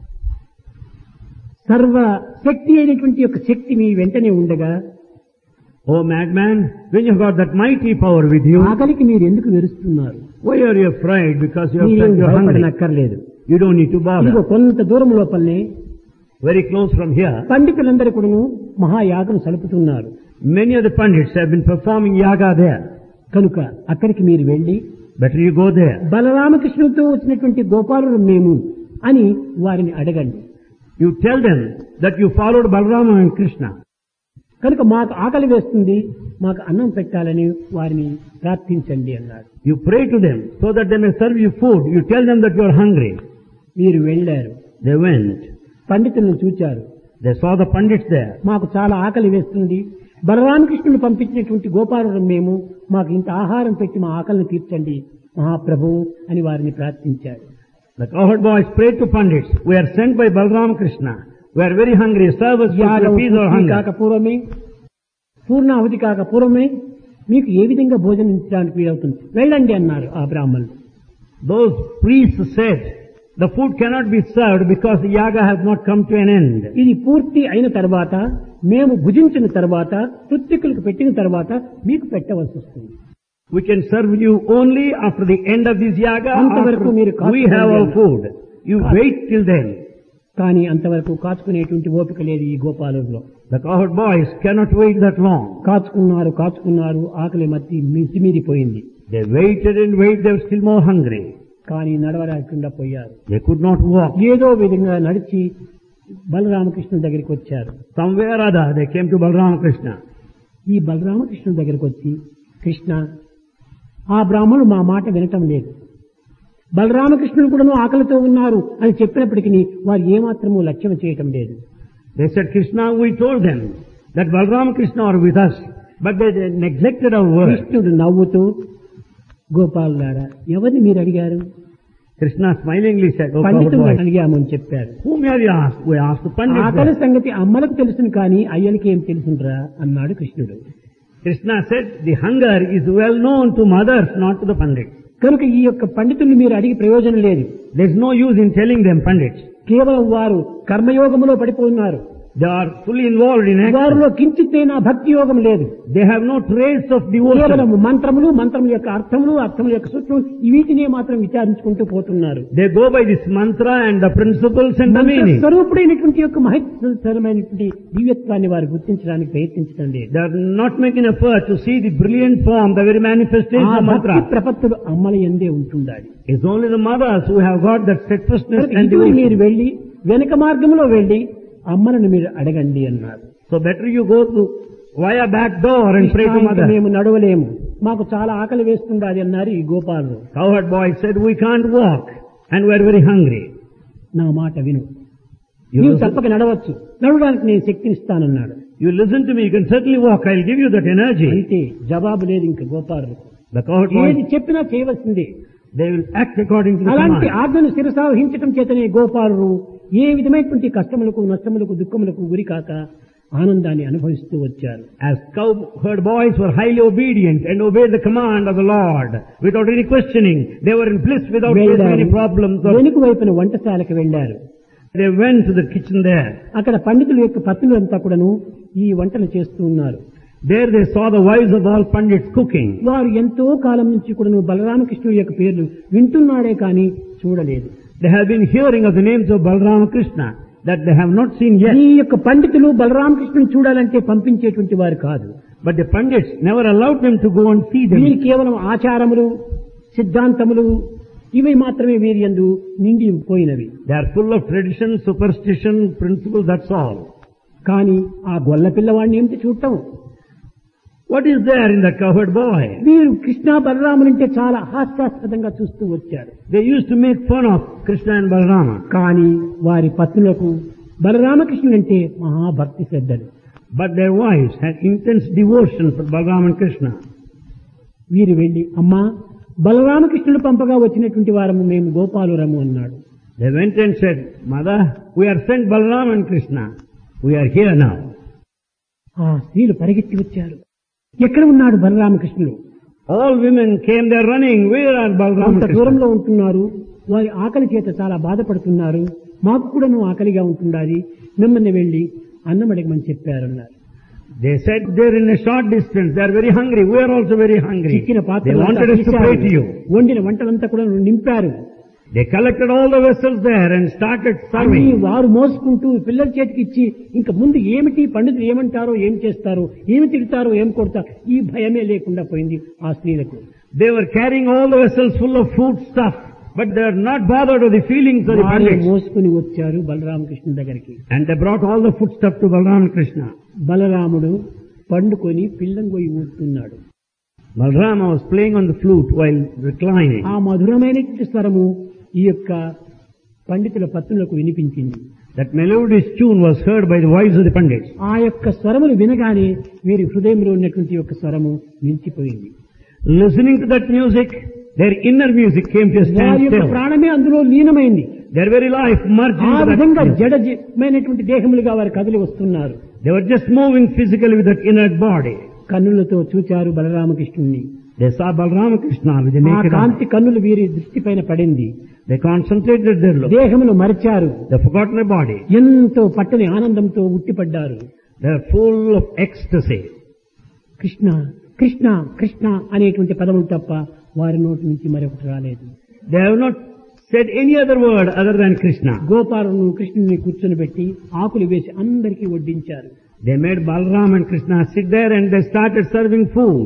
సర్వ శక్తి అయినటువంటి యొక్క శక్తి మీ వెంటనే ఉండగా Oh madman, when you've got that mighty power with you, ఆకలికి మీరు ఎందుకు వెరుస్తున్నారు why are you afraid? Because you have మీరేం said you're hungry. భయపడనక్కర్లేదు You don't need to ఇదిగో bother. కొంత దూరం లోపలనే Very close from here, పండితులందరూ కూడాను మహాయాగం సలుపుతున్నారు many of the pandits have been performing yaga there. కనుక అక్కడికి మీరు వెళ్లి Better you go there. బలరామకృష్ణులతో వచ్చినటువంటి గోపాలుడు మేము అని వారిని అడగండి You tell them that you followed Balrama and Krishna. కనుక మాకు ఆకలి వేస్తుంది మాకు అన్నం పెట్టాలని వారిని ప్రార్థించండి అన్నాడు You pray to them so that they may serve you food. You tell them that you are hungry. వీరు వెళ్ళారు They went. పండితులను చూచారు They saw the pandits there. మాకు చాలా ఆకలి వేస్తుంది బలరామకృష్ణుడు పంపించినటువంటి గోపాలురం మేము మాకు ఇంత ఆహారం పెట్టి మా ఆకలిని తీర్చండి మహాప్రభు అని వారిని ప్రార్థించాడు The cowherd boys prayed to pandits. We are sent by Balram Krishna. We are very hungry. Serve us food to యాగం appease our పూర్తి hunger. కాక పూర్వమే పూర్ణాహుతి కాక పూర్వమే మీకు ఏ విధంగా భోజనం ఇచ్చడానికి వీలవుతుంది వెళ్ళండి అన్నారు ఆ బ్రాహ్మణులు Those priests said, the food cannot be served because the yaga has not come to an end. ఇది పూర్తి అయిన తర్వాత మేము భుజించిన తర్వాత కృత్తికులకు పెట్టిన తర్వాత మీకు పెట్టవలసి వస్తుంది We can serve you only after the end of this yaga. అంతవరకు After మీరు we have our కాచుకోండి. food. You wait till then. కానీ అంతవరకు కాచుకునేటువంటి ఓపిక లేదు ఈ గోపాలంలో The cowherd boys cannot wait that long. కాచుకున్నారు కాచుకున్నారు ఆకలి మత్తి మిసిమీరిపోయింది They waited and waited. They were still more hungry. కానీ నడవరాకుండా పోయారు They could not walk. ఏదో విధంగా నడిచి బలరామకృష్ణ దగ్గరికి వచ్చారు Somewhere or other, they came to Balram Krishna. ఈ బలరామకృష్ణ దగ్గరికి వచ్చి కృష్ణ ఆ బ్రాహ్మణుడు మా మాట వినటం లేదు బలరామకృష్ణుడు కూడాను ఆకలితో ఉన్నారు అని చెప్పినప్పటికీ వారు ఏమాత్రము లక్ష్యం చేయటం లేదు They said, Krishna, we told them that Balram Krishna are with us, but they they neglected our word. కృష్ణుడు నవ్వుతూ గోపాలులారా ఎవరిని మీరు అడిగారు Krishna smilingly said, Oh, cowherd పండితులను boys, అడిగామని చెప్పారు whom have you asked? We asked the pandit. ఆకలి సంగతి అమ్మలకు తెలుసును కానీ అయ్యలకి ఏం తెలుసురా అన్నాడు కృష్ణుడు Krishna said, the hunger is well known to mothers, not to the pandits. కనుక ఈ యొక్క పండితుల్ని మీరు అడిగి ప్రయోజనం లేదు There is no use in telling them pandits. కేవలం వారు కర్మయోగములో పడిపోతున్నారు They are fully involved in action. వారిలో కించిత్తైనా భక్తి యోగం లేదు They have no trace of కేవలం devotion. మంత్రములు మంత్రముల యొక్క అర్థములు అర్థముల యొక్క సూత్రం వీటినే మాత్రం విచారించుకుంటూ పోతున్నారు They go by this mantra and the principles and the మంత్ర meaning. స్వరూపుడైనటువంటి యొక్క మహత్తరమైనటువంటి దివ్యత్వాన్ని వారు గుర్తించడానికి ప్రయత్నించడం లేదు They are not making effort to see the brilliant form, the very manifestation ఆ of భక్తి mantra. ప్రపత్తులు అమ్మల ఎందే ఉంటుండాలి It's only the mothers who have got that steadfastness కనుక and ఇటు devotion. మీరు వెళ్లి వెనక మార్గంలో వెళ్లి అమ్మలను మీరు అడగండి అన్నారు So better you go to via back door and pray to Krishna, ఇంక mother. మేము నడవలేము మాకు చాలా ఆకలి వేస్తుంది అన్నారు ఈ గోపాలు Cowherd boy said, we can't walk and we're very hungry. నా మాట విను You నీవు listen, తప్పక నడవచ్చు నడవడానికి నేను శక్తిని ఇస్తానన్నాడు you listen to me, you can certainly walk, I'll give you that energy. అయితే జవాబు లేదు ఇంక గోపాలు The cowherd ఏది boy, చెప్పినా చేయవలసిందే they will act according to the అలాంటి command. ఆజ్ఞను శిరసావహించటం చేతనే గోపాలు ఏ విధమైనటువంటి కష్టములకు నష్టములకు దుఃఖములకు గురి కాక ఆనందాన్ని అనుభవిస్తూ వచ్చారు As cowherd boys were highly obedient and obeyed the command of the Lord without any questioning, they were in bliss without facing any problems. Or వెనుక వైపున వంటశాలకు వెళ్లారు they went to the kitchen there. అక్కడ పండితుల యొక్క పత్నులంతా కూడాను ఈ వంటలు చేస్తూ ఉన్నారు There they saw the wives of all pandits cooking. వారు ఎంతో కాలం నుంచి కూడాను బలరామకృష్ణుడి యొక్క పేర్లు వింటున్నాడే కానీ చూడలేదు They have been hearing of the names of Balrama Krishna that they have not seen yet. ఈ యొక్క పండితులు బలరామకృష్ణుని చూడాలంటే పంపించేటువంటి వారు కాదు But the pandits never allowed them to go and see వీరు them. కేవలం ఆచారములు సిద్ధాంతములు ఇవి మాత్రమే వీరి యందు నిండి పోయినవి They are full of tradition, superstition, principles, that's all. కానీ ఆ గొల్ల పిల్లవాడిని ఏమిటి చూడటం What is there in that cowherd boy? వీరు కృష్ణ బలరాములంటే చాలా హాస్యాస్పదంగా చూస్తూ వచ్చారు They used to make fun of Krishna and Balrama. కానీ వారి పత్నులకు బలరామకృష్ణుడంటే మహాభక్తి శ్రద్ధలు But their wives had intense devotion for Balram and Krishna. వీరు వెళ్లి అమ్మా బలరామకృష్ణుడు పంపగా వచ్చినటువంటి వారము మేము గోపాలురము అన్నాడు They went and said, Mother, we are sent Balram and Krishna. We are here now. ఆ స్త్రీలు పరిగెత్తి వచ్చారు ఎక్కడ ఉన్నాడు బలరామకృష్ణుడు All women came there running. Where are Balram and అంత Krishna? దూరంలో ఉంటున్నారు వారి ఆకలి చేత చాలా బాధపడుతున్నారు మాకు కూడాను ఆకలిగా ఉంటుండాలి మిమ్మల్ని వెళ్లి అన్నం అడగమని చెప్పారన్నారు They said they're in a short distance. They're very hungry. We are also very hungry. చిక్కిన They పాత్రలు wanted us to pray to you. వండిన వంటలంతా కూడా నింపారు They collected all the vessels there and started అన్ని serving. వారు మోసుకుంటూ పిల్లల చేతికి ఇచ్చి ఇంకా ముందు ఏమిటి పండితులు ఏమంటారో ఏం చేస్తారో ఏమి తిడతారో ఏం కొడతారో ఈ భయమే లేకుండా పోయింది ఆ స్త్రీలకు They were carrying all the vessels full of food stuff But they are not bothered of the feelings of the వారే pandits. మోసుకుని వచ్చారు బలరామకృష్ణ దగ్గరికి And they brought all the foodstuff to Balram Krishna. బలరాముడు పండుకొని పిల్లంగొయ్యి ఊరుతున్నాడు Balrama was playing on the flute while reclining. ఆ మధురమైనటువంటి స్వరము ఈ యొక్క పండితుల పత్రులకు వినిపించింది That melodious tune was heard by the wives of the pandits. ఆ యొక్క స్వరములు వినగానే వీరి హృదయంలో ఉన్నటువంటి యొక్క స్వరము నిలిచిపోయింది Listening to that music, their inner music came to a వారి యొక్క standstill. ప్రాణమే అందులో లీనమైంది Their very life merged ఆ into that విధంగా music. జడమైనటువంటి దేహములుగా వారు కదిలి వస్తున్నారు They were just moving physically with that inert body. కన్నులతో చూచారు బలరామకృష్ణుని They saw Balrama Krishna with the ఆ naked eye. కాంతి కన్నులు వీరి దృష్టి పైన పడింది They concentrated their look. దేహమును మరిచారు They forgot their body. ఎంతో పట్టని ఆనందంతో ఉట్టిపడ్డారు They are full of ecstasy. Krishna Krishna Krishna అనేటువంటి పదములు తప్ప వారి నోటి నుంచి మరొకటి రాలేదు They have not said any other word other than Krishna. గోపాలను కృష్ణుని కూర్చొని పెట్టి ఆకులు వేసి అందరికీ వడ్డించారు They made Balram and Krishna sit there and they started serving food.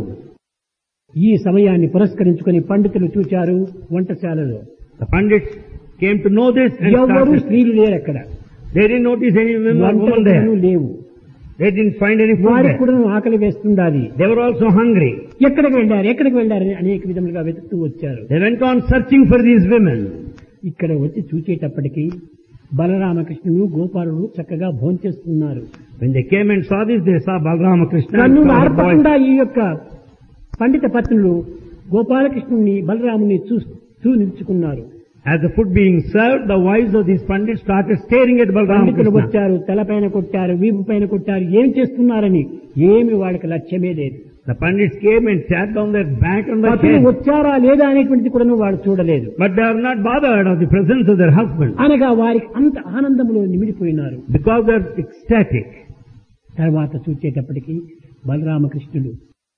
ఈ సమయాన్ని పురస్కరించుకొని పండితులు చూచారు వంటశాలలో The pandits came to know this and ఎవరు started. స్త్రీలు లేరు అక్కడ They didn't notice any women or వంటలు woman కూడాను there. లేవు They didn't find any food వారికి there. కూడా ఆకలి వేస్తుండాలి They were also hungry. ఎక్కడికి వెళ్ళారు ఎక్కడికి వెళ్ళారు అని అనేక విధములుగా వెతుకుతూ వచ్చారు They went on searching for these women. ఇక్కడ వచ్చి చూచేటప్పటికి బలరామకృష్ణుడు గోపాలుడు చక్కగా భోంచేస్తున్నారు When they came and saw this, they saw Balrama Krishna and కన్నులు saw the boys. ఆర్పకుండా ఈ యొక్క పండిత పత్నులు గోపాలకృష్ణుని బలరాముని చూ చూ నిల్చుకున్నారు As the food being served, the wives of these pandits started staring at Balrama పండితులు Krishna. వచ్చారు తలపైన కొట్టారు వీపు పైన కొట్టారు ఏం చేస్తున్నారని ఏమి వాళ్ళకి లక్ష్యమే లేదు The pandits came and sat down their back on the పతులు head. వచ్చారా లేదా అనేటువంటిది కూడా వాడు చూడలేదు But they are not bothered of the presence of their husband అనగా వారికి అంత ఆనందంలో నిమిడిపోయినారు because they are ecstatic. తర్వాత చూచేటప్పటికి బలరామకృష్ణుడు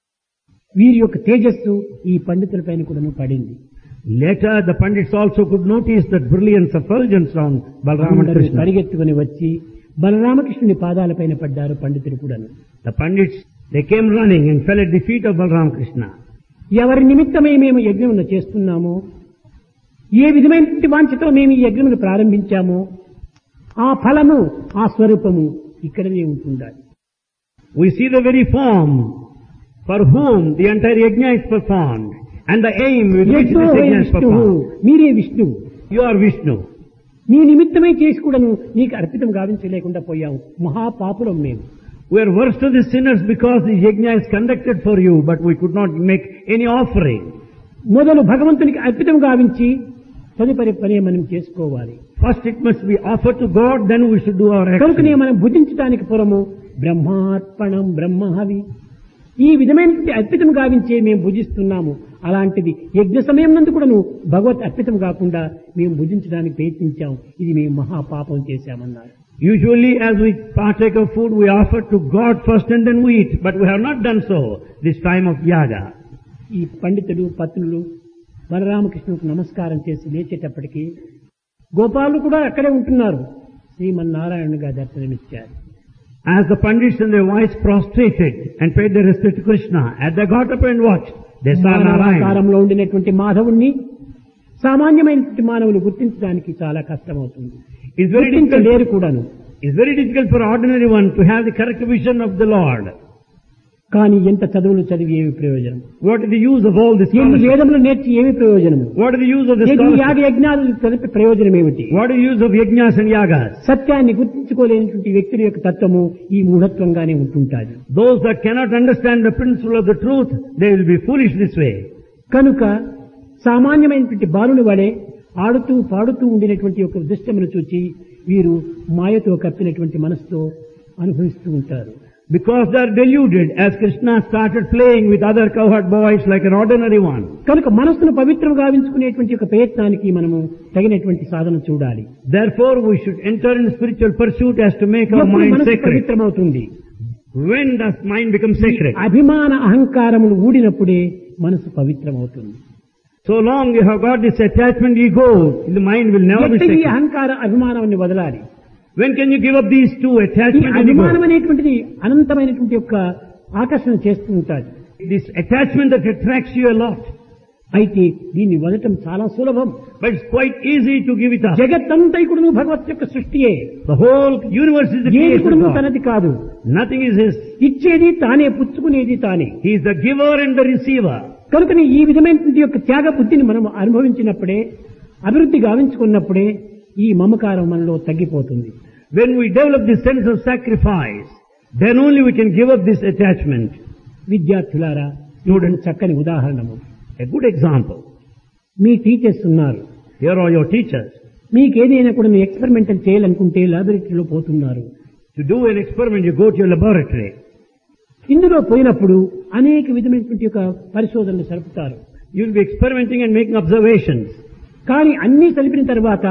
వీరి యొక్క తేజస్సు ఈ పండితుల పైన కూడా పడింది Later, the pandits also could notice that brilliance effulgence on Balram and అందరూ Krishna. పరిగెత్తుకుని వచ్చి బలరామకృష్ణుని పాదాలపైన పడ్డారు పండితులు కూడాను The pandits, they came running and fell at the feet of Balram Krishna. ఎవరి నిమిత్తమై మేము యజ్ఞమును చేస్తున్నామో ఏ విధమైనటువంటి వాంఛతో మేము ఈ యజ్ఞమును ప్రారంభించామో ఆ ఫలము ఆ స్వరూపము ఇక్కడనే ఉంటుండాలి We see the very form for whom the entire yajna is performed and the aim with which యజ్ఞో this వై yajna is విష్ణువు performed. మీరే విష్ణువు You are Vishnu. నీ నిమిత్తమై చేసి కూడాను నీకు అర్పితం గావించలేకుండా పోయాము మహాపాపులం మేము We are worst of the sinners because the yajna is conducted for you, but we could not make any offering. మొదలు భగవంతునికి అర్పితం గావించి తదుపరి పని మనం చేసుకోవాలి First it must be offered to God, then we should do our కనుకనే action. మనం భుజించడానికి పురము బ్రహ్మార్పణం బ్రహ్మహవి ఈ విధమైనటువంటి అర్పితం గావించే మేము భుజిస్తున్నాము అలాంటిది యజ్ఞ సమయం నందు కూడా నువ్వు భగవత్ అర్పితం కాకుండా మేము భుజించడానికి ప్రయత్నించాము ఇది మేము మహాపాపం చేశామన్నారు Usually as we partake of food, we offer to God first and then we eat, but we have not done so this time of yaga. ఈ పండితులు పత్నులు బలరామకృష్ణుకు నమస్కారం చేసి లేచేటప్పటికి గోపాలు కూడా అక్కడే ఉంటున్నారు శ్రీమన్నారాయణుగా దర్శనమిచ్చారు As the pandits and their wives prostrated and paid their respect to Krishna, as they got up and watched, they saw Narayana. ఆకారంలో ఉండినటువంటి మాధవుణ్ణి సామాన్యమైనటువంటి మానవులు గుర్తించడానికి చాలా కష్టమవుతుంది It's very difficult, గుర్తించలేరు కూడాను it's very difficult for ordinary one to have the correct vision of the Lord. కానీ ఎంత చదువులు చదివి ఏమి ప్రయోజనం What is the use of all this ఎన్ని scholarship? వేదములు నేర్చి ఏమి ప్రయోజనము What is the use of this యజ్ఞ యాగ scholarship? యజ్ఞాలు చదివి ప్రయోజనం ఏమిటి What is the use of yajnas and yagas? సత్యాన్ని గుర్తించుకోలేనటువంటి వ్యక్తుల యొక్క తత్వము ఈ మూఢత్వంగానే ఉంటుంటాది Those that cannot understand the principle of the truth, they will be foolish this way. కనుక సామాన్యమైనటువంటి బాలుని వలె ఆడుతూ పాడుతూ ఉండినటువంటి ఒక దృశ్యమును చూచి వీరు మాయతో కప్పినటువంటి మనసుతో అనుభవిస్తూ ఉంటారు Because they are deluded as Krishna started playing with other cowherd boys like an ordinary one. కనుక మనస్సును పవిత్రం గావించుకునేటువంటి ఒక ప్రయత్నానికి మనము తగినటువంటి సాధన చూడాలి Therefore we should enter in spiritual pursuit as to make our ఎప్పుడు mind మనసు sacred. పవిత్రమవుతుంది When does mind become sacred? అభిమాన అహంకారములు ఊడినప్పుడే మనసు పవిత్రమవుతుంది So long you have got this attachment ego, the mind will never be ఎట్టి ఈ sacred. అహంకార అభిమానాన్ని వదలాలి When can you give up these two, ఈ attachment and అభిమానం ego? అనేటువంటిది అనంతమైనటువంటి యొక్క ఆకర్షణ చేస్తూ ఉంటుంది This attachment that attracts you a lot. అయితే దీన్ని వదటం చాలా సులభం But it's quite easy to give it up. జగత్తంతైకుడును భగవత్ యొక్క సృష్టియే The whole universe is the ఏది creation కూడా of God. తనది కాదు Nothing is his. ఇచ్చేది తానే పుచ్చుకునేది తానే He is the giver and the receiver. కనుకని ఈ విధమైనటువంటి యొక్క త్యాగ బుద్ధిని మనం అనుభవించినప్పుడే అభివృద్ధి గావించుకున్నప్పుడే ఈ మమకారం మనలో తగ్గిపోతుంది When we develop this sense of sacrifice, then only we can give up this attachment. విద్యార్థులారా చూడండి చక్కని ఉదాహరణము A good example. మీ టీచర్స్ ఉన్నారు Here are your teachers. మీకు ఏదైనా కూడా మీరు ఎక్స్పెరిమెంటల్ చేయాలనుకుంటే లాబొరేటరీలో పోతున్నారు To do an experiment, you go to your laboratory. ఇందులో పోయినప్పుడు అనేక విధమైనటువంటి యొక్క పరిశోధనలు సరుపుతారు You'll be experimenting and making observations. కానీ అన్నీ కలిపిన తర్వాత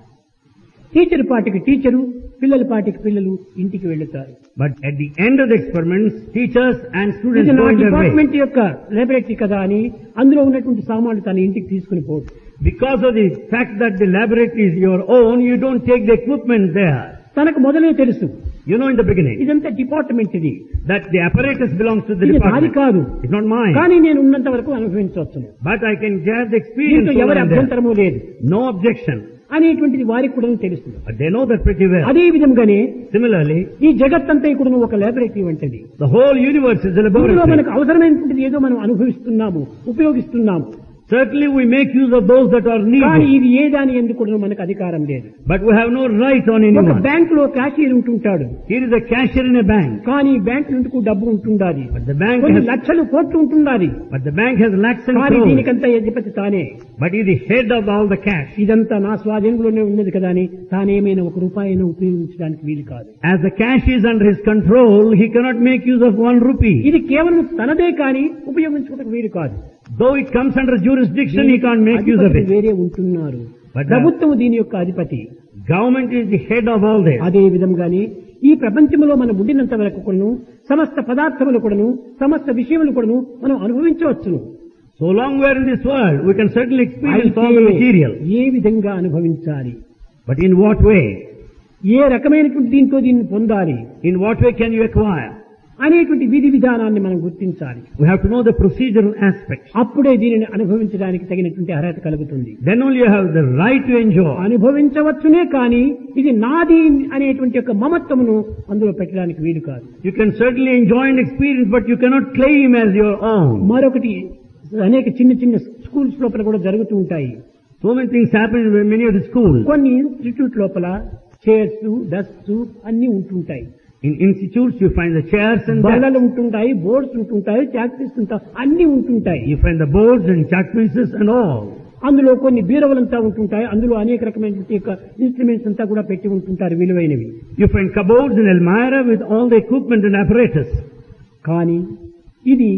టీచర్ పాటికి టీచరు పిల్లల పాటికి పిల్లలు ఇంటికి వెళ్తారు But at the end of the experiments, teachers and students ఇది నా go in their way. Department యొక్క లాబొరేటరీ కదా అని అందులో ఉన్నటువంటి సామాన్లు తన ఇంటికి తీసుకుని పోదు Because of the fact that the laboratory is your own, you don't take the equipment there. తనకు మొదలే తెలుసు You know in the beginning ఇదంతా డిపార్ట్మెంట్ ఇది that the apparatus belongs to the ఇది నాది department. కాదు It's not mine. కానీ నేను ఉన్నంత వరకు అనుభవించవచ్చును But I can get the experience దీంట్లో over ఎవరి and there. అభ్యంతరము లేదు No objection. అనేటువంటిది వారికి కూడా తెలుసు But they know that pretty well. అదే విధంగానే Similarly, ఈ జగత్తంతా కూడా ఒక లాబొరేటరీ వంటిది the whole universe is a ఇందులో laboratory. మనకు అవసరమైనటువంటిది ఏదో మనం అనుభవిస్తున్నాము ఉపయోగిస్తున్నాము Certainly we make use of those that are కానీ needed. ఇది ఏ దాని ఎందుకు కూడా మనకు అధికారం లేదు But we have no right on ఒక anyone. బ్యాంక్ లో క్యాషియర్ ఉంటుంటాడు Here is a cashier in a bank. కానీ బ్యాంక్ నుండి డబ్బు ఉంటుండాలి But the bank కొన్ని has, లక్షలు కోట్లు ఉంటుండాలి but the bank has lakhs and కానీ crores. దీనికంతా అధిపతి తానే But he is the head of all the cash. ఇదంతా నా స్వాధీనంలోనే ఉన్నది కదా అని తానేమైనా ఒక రూపాయిని ఉపయోగించడానికి వీలు కాదు As the cash is under his control, he cannot make use of one rupee. ఇది కేవలం తనదే కానీ ఉపయోగించుకోవడానికి వీలు కాదు Though it comes under jurisdiction, he can't make use of అధిపతి it. వేరే ఉంటున్నారు But the ప్రభుత్వం దీని యొక్క అధిపతి government is the head of all this. అదే విధంగానే ఈ ప్రపంచంలో మనం ఉండినంత వరకు కూడాను సమస్త పదార్థములు కూడాను సమస్త విషయములు కూడాను మనం అనుభవించవచ్చును So long we are in this world, we can certainly experience all the అయితే material. ఏ విధంగా అనుభవించాలి But in what way? ఏ రకమైనటువంటి దీంతో దీన్ని పొందాలి In what way can you acquire? అనేటువంటి విధి విధానాన్ని మనం గుర్తించాలి We have to know the procedural aspects. అప్పుడే దీనిని అనుభవించడానికి తగినటువంటి అర్హత కలుగుతుంది Then only you have the right to enjoy. అనుభవించవచ్చునే కానీ ఇది నాది అనేటువంటి యొక్క మమత్వమును అందులో పెట్టడానికి వీలు కాదు You can certainly enjoy and experience, but you cannot claim as your own. మరొకటి అనేక చిన్న చిన్న స్కూల్స్ లోపల కూడా జరుగుతూ ఉంటాయి So many things happen in many of the schools. కొన్ని ఇన్స్టిట్యూట్ లోపల చైర్స్ డస్క్స్ అన్ని ఉంటుంటాయి In institutes, you find the chairs and desks. బల్లలు ఉంటుంటాయి బోర్డ్స్ ఉంటుంటాయి చాక్రీస్ ఉంటాయి అన్ని ఉంటుంటాయి You find the boards and chalk pieces and all. అందులో కొన్ని బీరవలంతా ఉంటుంటాయి అందులో అనేక రకమైనటువంటి యొక్క ఇన్స్ట్రుమెంట్స్ అంతా కూడా పెట్టి ఉంటుంటారు విలువైనవి You find cupboards in Elmira with all the equipment and apparatus. కానీ ఇది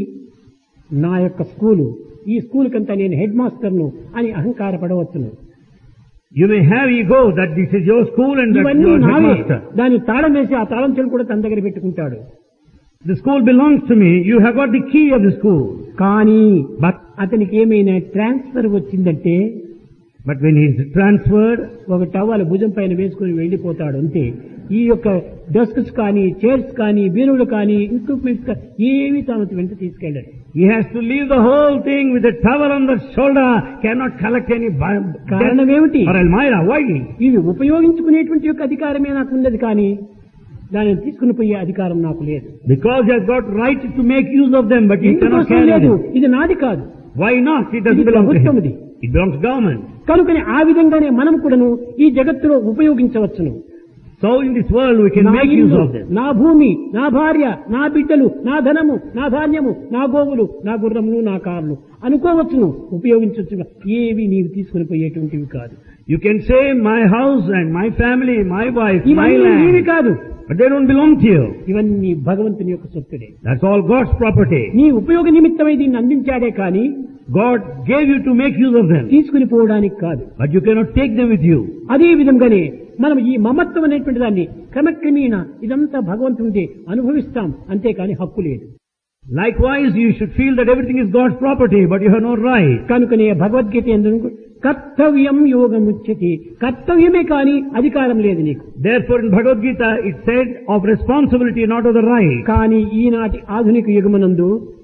నా యొక్క స్కూలు ఈ స్కూల్ కంతా నేను హెడ్ మాస్టర్ను అని అహంకారపడవచ్చును You may have ego that this is your school and that ఇవన్నీ you are నావే headmaster. దాన్ని తాళం వేసి ఆ తాళం చెలు కూడా తన దగ్గర పెట్టుకుంటాడు The school belongs to me. You have got the key of the school. కానీ But, అతనికి ఏమైనా ట్రాన్స్ఫర్ వచ్చిందంటే but when he is transferred, ఒక టవల్ భుజం పైన వేసుకుని వెళ్ళిపోతాడు అంతే ఈ యొక్క డెస్క్స్ కానీ చైర్స్ కానీ బీరువులు కానీ ఇన్స్ట్రుమెంట్స్ కానీ ఏవి తాను వెంట తీసుకెళ్ళాడు he has to leave the whole thing with a towel on the shoulder, cannot collect any bu- కారణం debt ఏమిటి or Elmira. Why? ఇవి ఉపయోగించుకునేటువంటి యొక్క అధికారమే నాకు ఉన్నది కానీ దానిని తీసుకుని పోయే అధికారం నాకు లేదు Because he has got right to make use of them, but he cannot ఎందుకోసం carry లేదు them. ఇది నాది కాదు Why not? It doesn't ఇది belong to him. ప్రభుత్వముది. It belongs to government. కనుకని ఆ విధంగానే మనం కూడాను ఈ జగత్తులో ఉపయోగించవచ్చును So in this world we can నా make use ఇల్లు, of them. నా భూమి నా భార్య నా బిడ్డలు నా ధనము నా ధాన్యము నా గోవులు నా గుర్రములు నా కార్లు అనుకోవచ్చును ఉపయోగించవచ్చు ఏవి నీవు తీసుకుని పోయేటువంటివి కాదు You can say my house and my family, my wife, my ఇవన్నీ నీవి land, కాదు but they don't belong to you. ఇవన్నీ భగవంతుని యొక్క సొత్తుడే That's all God's property. నీ ఉపయోగ నిమిత్తమై దీన్ని అందించాడే కానీ God gave you to make use of them, తీసుకుని పోవడానికి కాదు but you cannot take them with you. అదే విధంగానే మనం ఈ మమత్వం అనేటువంటి దాన్ని క్రమక్రమేణ ఇదంతా భగవంతునిదే అనుభవిస్తాం అంతేకాని హక్కు లేదు Likewise, you should feel that everything is God's property, but you have no right. కనుకనే భగవద్గీత ఎందుకు కర్తవ్యం యోగముచ్యతి కర్తవ్యమే కానీ అధికారం లేదు నీకు Therefore, in Bhagavad Gita, it said of responsibility, not of the right. కానీ ఈనాటి ఆధునిక యుగమునందు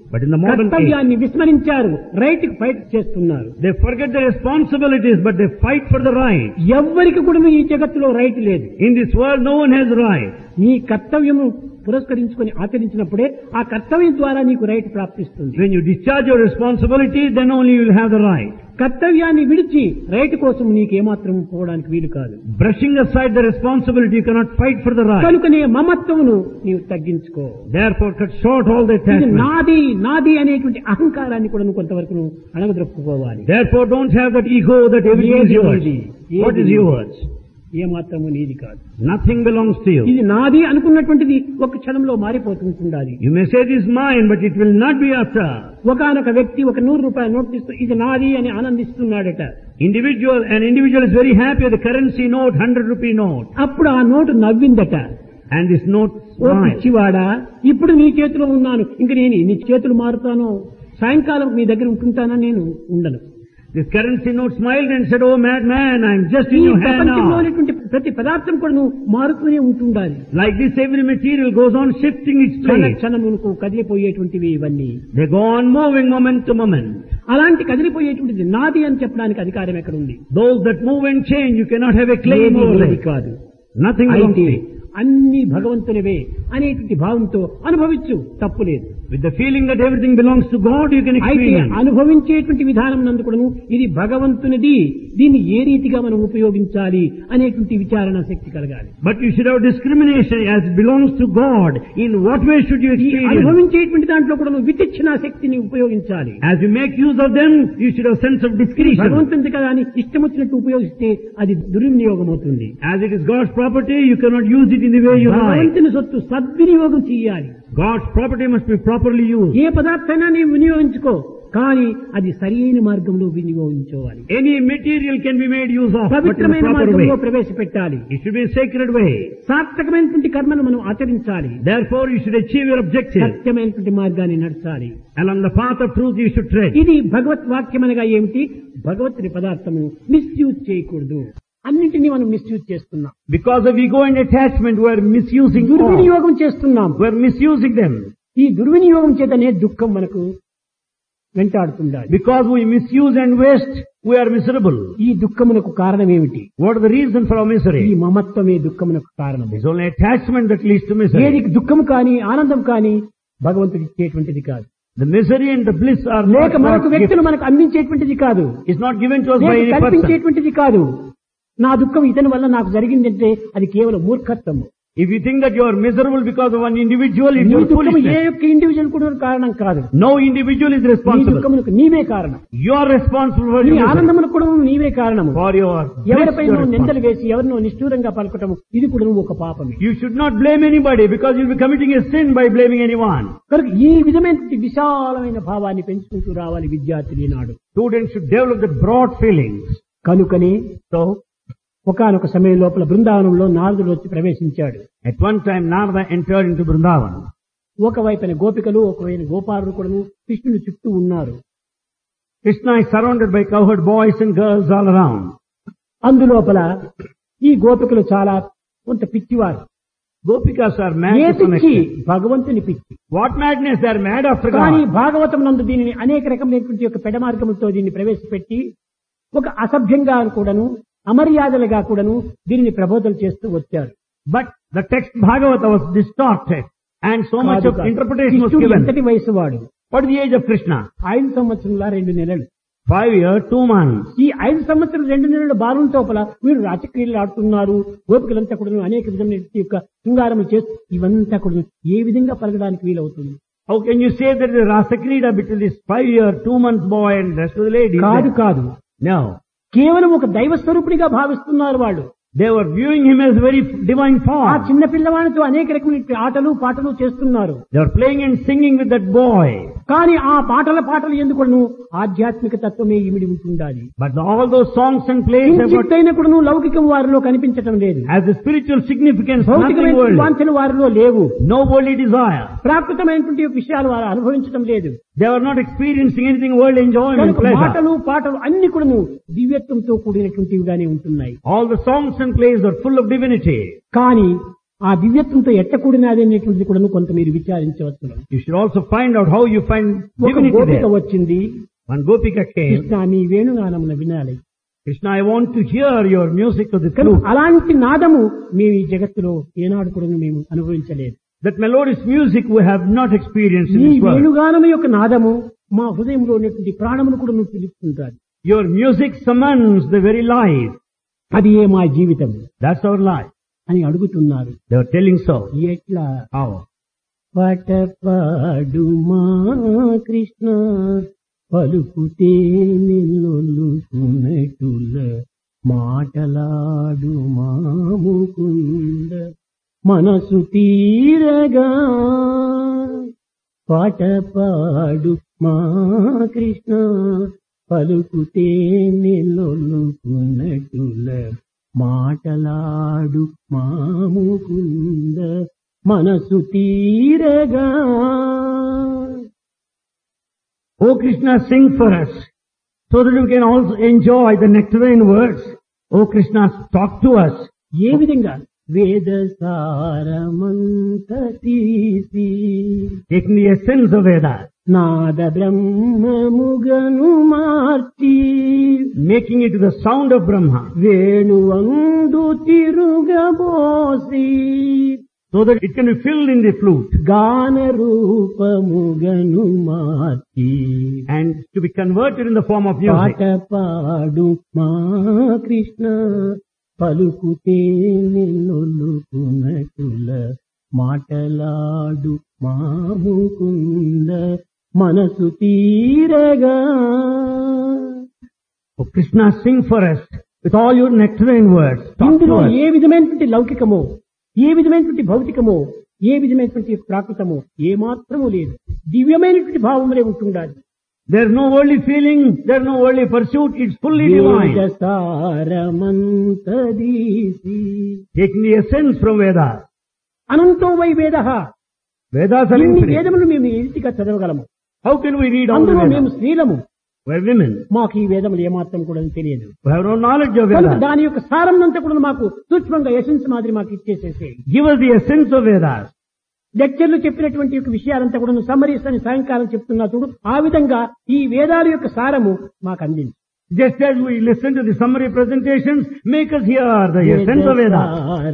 But in the modern age, కర్తవ్యాన్ని విస్మరించారు రైట్ కి ఫైట్ చేస్తున్నారు they forget the responsibilities, but they fight for the right. ఎవ్వరికి కూడా ఈ జగత్తులో రైట్ లేదు In this world, no one has right. నీ కర్తవ్యము పురస్కరించుకొని ఆచరించినప్పుడే ఆ కర్తవ్యం ద్వారా నీకు రైట్ ప్రాప్తిస్తుంది When you discharge your responsibility, then only you will have the right. కర్తవ్యాన్ని విడిచి రైట్ కోసం నీకేమాత్రం పోవడానికి వీలు కాదు Brushing aside the responsibility, you cannot fight for the right. కనుకనే మమత్వమును నీవు తగ్గించుకో Therefore, cut short all the ఇది attachment. నాది నాది అనేటువంటి అహంకారాన్ని కూడా నువ్వు కొంతవరకు నువ్వు అణగదొక్కుకోవాలి Therefore, don't have that ego that everything is ఏది yours. నీది? What ఏది is నీది? yours? ఏమాత్రము నీది కాదు Nothing belongs to you. ఇది నాది అనుకున్నటువంటిది ఒక క్షణంలో మారిపోతుండాలి You may say this is mine, but it will not be after. ఒకనొక వ్యక్తి ఒక నూరు రూపాయల నోట్ తీస్తూ ఇది నాది అని ఆనందిస్తున్నాడట Individual, an individual is very happy with the currency note, 100 rupee note. అప్పుడు ఆ నోటు నవ్విందట And this note ఓ smiles. పిచ్చివాడా ఇప్పుడు నీ చేతిలో ఉన్నాను ఇంక నేను నీ చేతులు మారుతాను సాయంకాలం నీ దగ్గర ఉంటుంటానా నేను ఉండను This currency note smiled and said, Oh madman, I'm just ఈ in your hand ప్రపంచంలో now. ఉన్నటువంటి ప్రతి పదార్థం కూడా నువ్వు మారుతూనే ఉంటుండాలి Like this, every material goes on shifting its క్షణ place. క్షణమునకు కదిలిపోయేటువంటివి ఇవన్నీ They go on moving moment to moment. అలాంటి కదిలిపోయేటువంటిది నాది అని చెప్పడానికి అధికారం ఎక్కడ ఉంది Those that move and change, you cannot have a claim ఏది over నీది them. కాదు Nothing belongs అయితే to you. అన్ని భగవంతునివే అనేటువంటి భావంతో అనుభవించు తప్పు లేదు With the feeling that everything belongs to God, you can అయితే experience. అనుభవించేటువంటి విధానం నందుకును ఇది భగవంతునిది దీన్ని ఏ రీతిగా మనం ఉపయోగించాలి అనేటువంటి విచారణ శక్తి కలగాలి But you should have discrimination as belongs to God. In what way should you ఈ experience? అనుభవించేటువంటి దాంట్లో కూడా నువ్వు విచక్షణ శక్తిని ఉపయోగించాలి As you make use of them, you should have sense of discretion. భగవంతునిది కదా అని ఇష్టం వచ్చినట్టు ఉపయోగిస్తే అది దుర్వినియోగం అవుతుంది As it is God's property, you cannot use it in the way you like. భగవంతుని సొత్తు సద్వినియోగం చేయాలి God's property must be properly used. ఏ పదార్థమైనా నీవు వినియోగించుకో కానీ అది సరైన మార్గంలో వినియోగించుకోవాలి Any material can be made use of, but in the పవిత్రమైన proper మార్గంలో way. ప్రవేశపెట్టాలి It should be a sacred way. సార్థకమైనటువంటి కర్మను మనం ఆచరించాలి Therefore, you should achieve your objective. సత్యమైనటువంటి మార్గాన్ని నడచాలి Along the path of truth, you should tread. ఇది భగవత్ వాక్యం అనగా ఏమిటి భగవత్తుని పదార్థము మిస్యూజ్ చేయకూడదు అన్నింటినీ మనం మిస్యూజ్ చేస్తున్నాం Because of ego and attachment, we are misusing all. దుర్వినియోగం చేస్తున్నాం We are misusing them. ఈ దుర్వినియోగం చేతనే దుఃఖం మనకు వెంటాడుతుండాలి Because we misuse and waste, we are miserable. ఈ దుఃఖమునకు కారణం ఏమిటి What are the reason for our ఈ misery? మమత్వమే దుఃఖమునకు కారణం It's only attachment that leads to misery. ఏది దుఃఖం కానీ ఆనందం కానీ భగవంతుడు ఇచ్చేటువంటిది కాదు The misery and the bliss are లేక not మనకు God's వ్యక్తులు gift. మనకు అందించేటువంటిది కాదు It's not given to us by లేక any person. కల్పించేటువంటిది కాదు నా దుఃఖం ఇతని వల్ల నాకు జరిగిందంటే అది కేవలం మూర్ఖత్వము If you think that you are miserable because of one individual, it's నీ your దుఃఖం ఏ foolishness. యొక్క ఇండివిజువల్ కూడా కారణం కాదు No individual is నీ responsible. దుఃఖమునకు నీవే కారణం You are responsible for నీ your misery. ఆనందములకు కూడా నీవే కారణము For your bliss, ఎవరిపై you are నువ్వు నిందలు responsible. వేసి ఎవరినో నిష్ఠూరంగా పలకటము ఇది కూడా నువ్వు ఒక పాపమే You should not blame anybody because you'll be committing a sin by blaming anyone. కనుక ఈ విధమైన విశాలమైన భావాన్ని పెంచుకుంటూ రావాలి విద్యార్థులు ఈనాడు Students should develop the broad feelings. కనుకని So, ఒకనొక సమయం లోపల బృందావనంలో నారదుడు వచ్చి ప్రవేశించాడు at one time Narada entered into Vrindavan. ఒకవైపున గోపికలు ఒకవైపు గోపాలుడు కూడాను కృష్ణుని చుట్టూ ఉన్నారు Krishna is surrounded by cowherd boys and girls all around. అందులోపల ఈ గోపికలు చాలా కొంత పిచ్చివారు Gopikas are mad A to some పిచ్చి extent. భగవంతుని పిచ్చి What madness, they are mad after కానీ God. భాగవతం నందు దీనిని అనేక రకమైనటువంటి యొక్క పెడమార్గములతో దీన్ని ప్రవేశపెట్టి ఒక అసభ్యంగా కూడాను అమర్యాదలుగా కూడాను దీనిని ప్రబోధలు చేస్తూ వచ్చారు But the text Bhagavata was distorted and so much కాదు of కాదు. interpretation was కృష్ణుడు given. ఎంతటి వయసు వాడు What is the age of Krishna? ఐదు సంవత్సరంలో రెండు నెలలు Five years, two months. ఈ ఐదు సంవత్సరం రెండు నెలల బాలం తోపల వీరు రాజక్రియలు ఆడుతున్నారు గోపికలంతా కూడా అనేక విధమైన యొక్క శృంగారములు చేస్తూ ఇవంతా కూడా ఏ విధంగా పలకడానికి వీలవుతుంది How can you say that the Rasa Krida between this five year, two month boy and rest of the ladies? కాదు కాదు No. కేవలం ఒక దైవ స్వరూపుడిగా భావిస్తున్నారు వాళ్ళు They were viewing him as very divine ఆ form. చిన్న పిల్లవాడితో అనేక రకమైన ఆటలు పాటలు చేస్తున్నారు They were playing and singing with that boy. కానీ ఆ పాటల పాటలు ఎందుకు ఆధ్యాత్మిక తత్వమే ఇమిడి ఉంటుండాలి But all those songs and plays have got, కించిత్తైన కూడా లౌకికం వారిలో కనిపించటం లేదు as the spiritual significance, nothing భౌతికమైన worldly. వాంఛలు వారిలో లేవు No worldly desire. ప్రాకృతమైనటువంటి విషయాలు వారు అనుభవించడం లేదు They were not experiencing anything worldly enjoyment, కనుక pleasure. మాటలు పాటలు అన్ని కూడా దివ్యత్వంతో కూడినటువంటివిగానే ఉంటున్నాయి All the songs and plays are full of divinity. కానీ ఆ దివ్యత్వంతో ఎట్టకూడినది అనేటువంటిది కూడా కొంత మీరు విచారించవచ్చు You should also find out how you find ఒక divinity గోపిక there. వచ్చింది When Gopika came, కృష్ణ నీ వేణుగానమున వినాలి Krishna, I want to hear your music of the కానీ flute. అలాంటి నాదము మేము ఈ జగత్తులో ఏనాడు కూడా మేము అనుభవించలేదు That melodious music we have not experienced in నీ this world. వేణుగానము యొక్క నాదము మా హృదయంలో ఉన్నటువంటి ప్రాణమును కూడా నువ్వు పిలుస్తుంటాడు Your music summons the very life. అది ఏ మా జీవితం That's our life. అని అడుగుతున్నారు They were telling so. ఎట్లా How? పాట పాడు మా కృష్ణ పలుకుతే నిల్లుకున్నట్టుల మాటలాడు మాముకుంద మనసు తీరగా పాట పాడు మా కృష్ణ పలుకుతే నిల్లుకున్నట్టుల మాటలాడు మాముకుంద మనసు తీరగా O Krishna, sing for us so that we can also enjoy the nectarine words. O Krishna, talk to us. ఏ విధంగా వేద సారమంత తీసి Taking the essence of Vedas, నాద బ్రహ్మముగను మార్చి making it to the sound of Brahma, వేణువందు తిరుగబోసి so that it can be filled in the flute గాన రూపముగను మార్చి and to be converted in the form of పాట music. పాడు మా కృష్ణ పలుకుతే నిన్నులుకునటుల మాటలాడు మాముకుంద మనసు తీరగా O Krishna, sing for us with all your nectarine words. Talk to ఇందులో us. ఏ విధమైనటువంటి లౌకికమో ఏ విధమైనటువంటి భౌతికమో ఏ విధమైనటువంటి ప్రాకృతమో ఏ మాత్రము లేదు దివ్యమైనటువంటి భావములే ఉంటుండాలి There's no worldly feeling, there's no worldly pursuit, it's fully divine. సారమంతదీసి Taking the essence from Vedas. అనంతో వై వేద Vedas are ఇన్ని infinite. వేదములు మేము ఈజీగా చదవగలము How can we read all the అందులో మేము Vedas? స్త్రీలము We're women. మాకు ఈ వేదములు ఏమాత్రం కూడా తెలియదు We have no knowledge of కనుక Vedas. దాని యొక్క సారం అంతా కూడా మాకు సూక్ష్మంగా ఎసెన్స్ మాదిరి మాకు ఇచ్చేసేసి Give us the essence of Vedas. లెక్చర్లు చెప్పినటువంటి యొక్క విషయాలంతా కూడా సమ్మరీస్ అని సాయంకాలం చెప్తున్నా చూడు ఆ విధంగా ఈ వేదాల యొక్క సారము మాకు అందింది Just as we listen to the summary presentations, make us hear the essence of Vedas.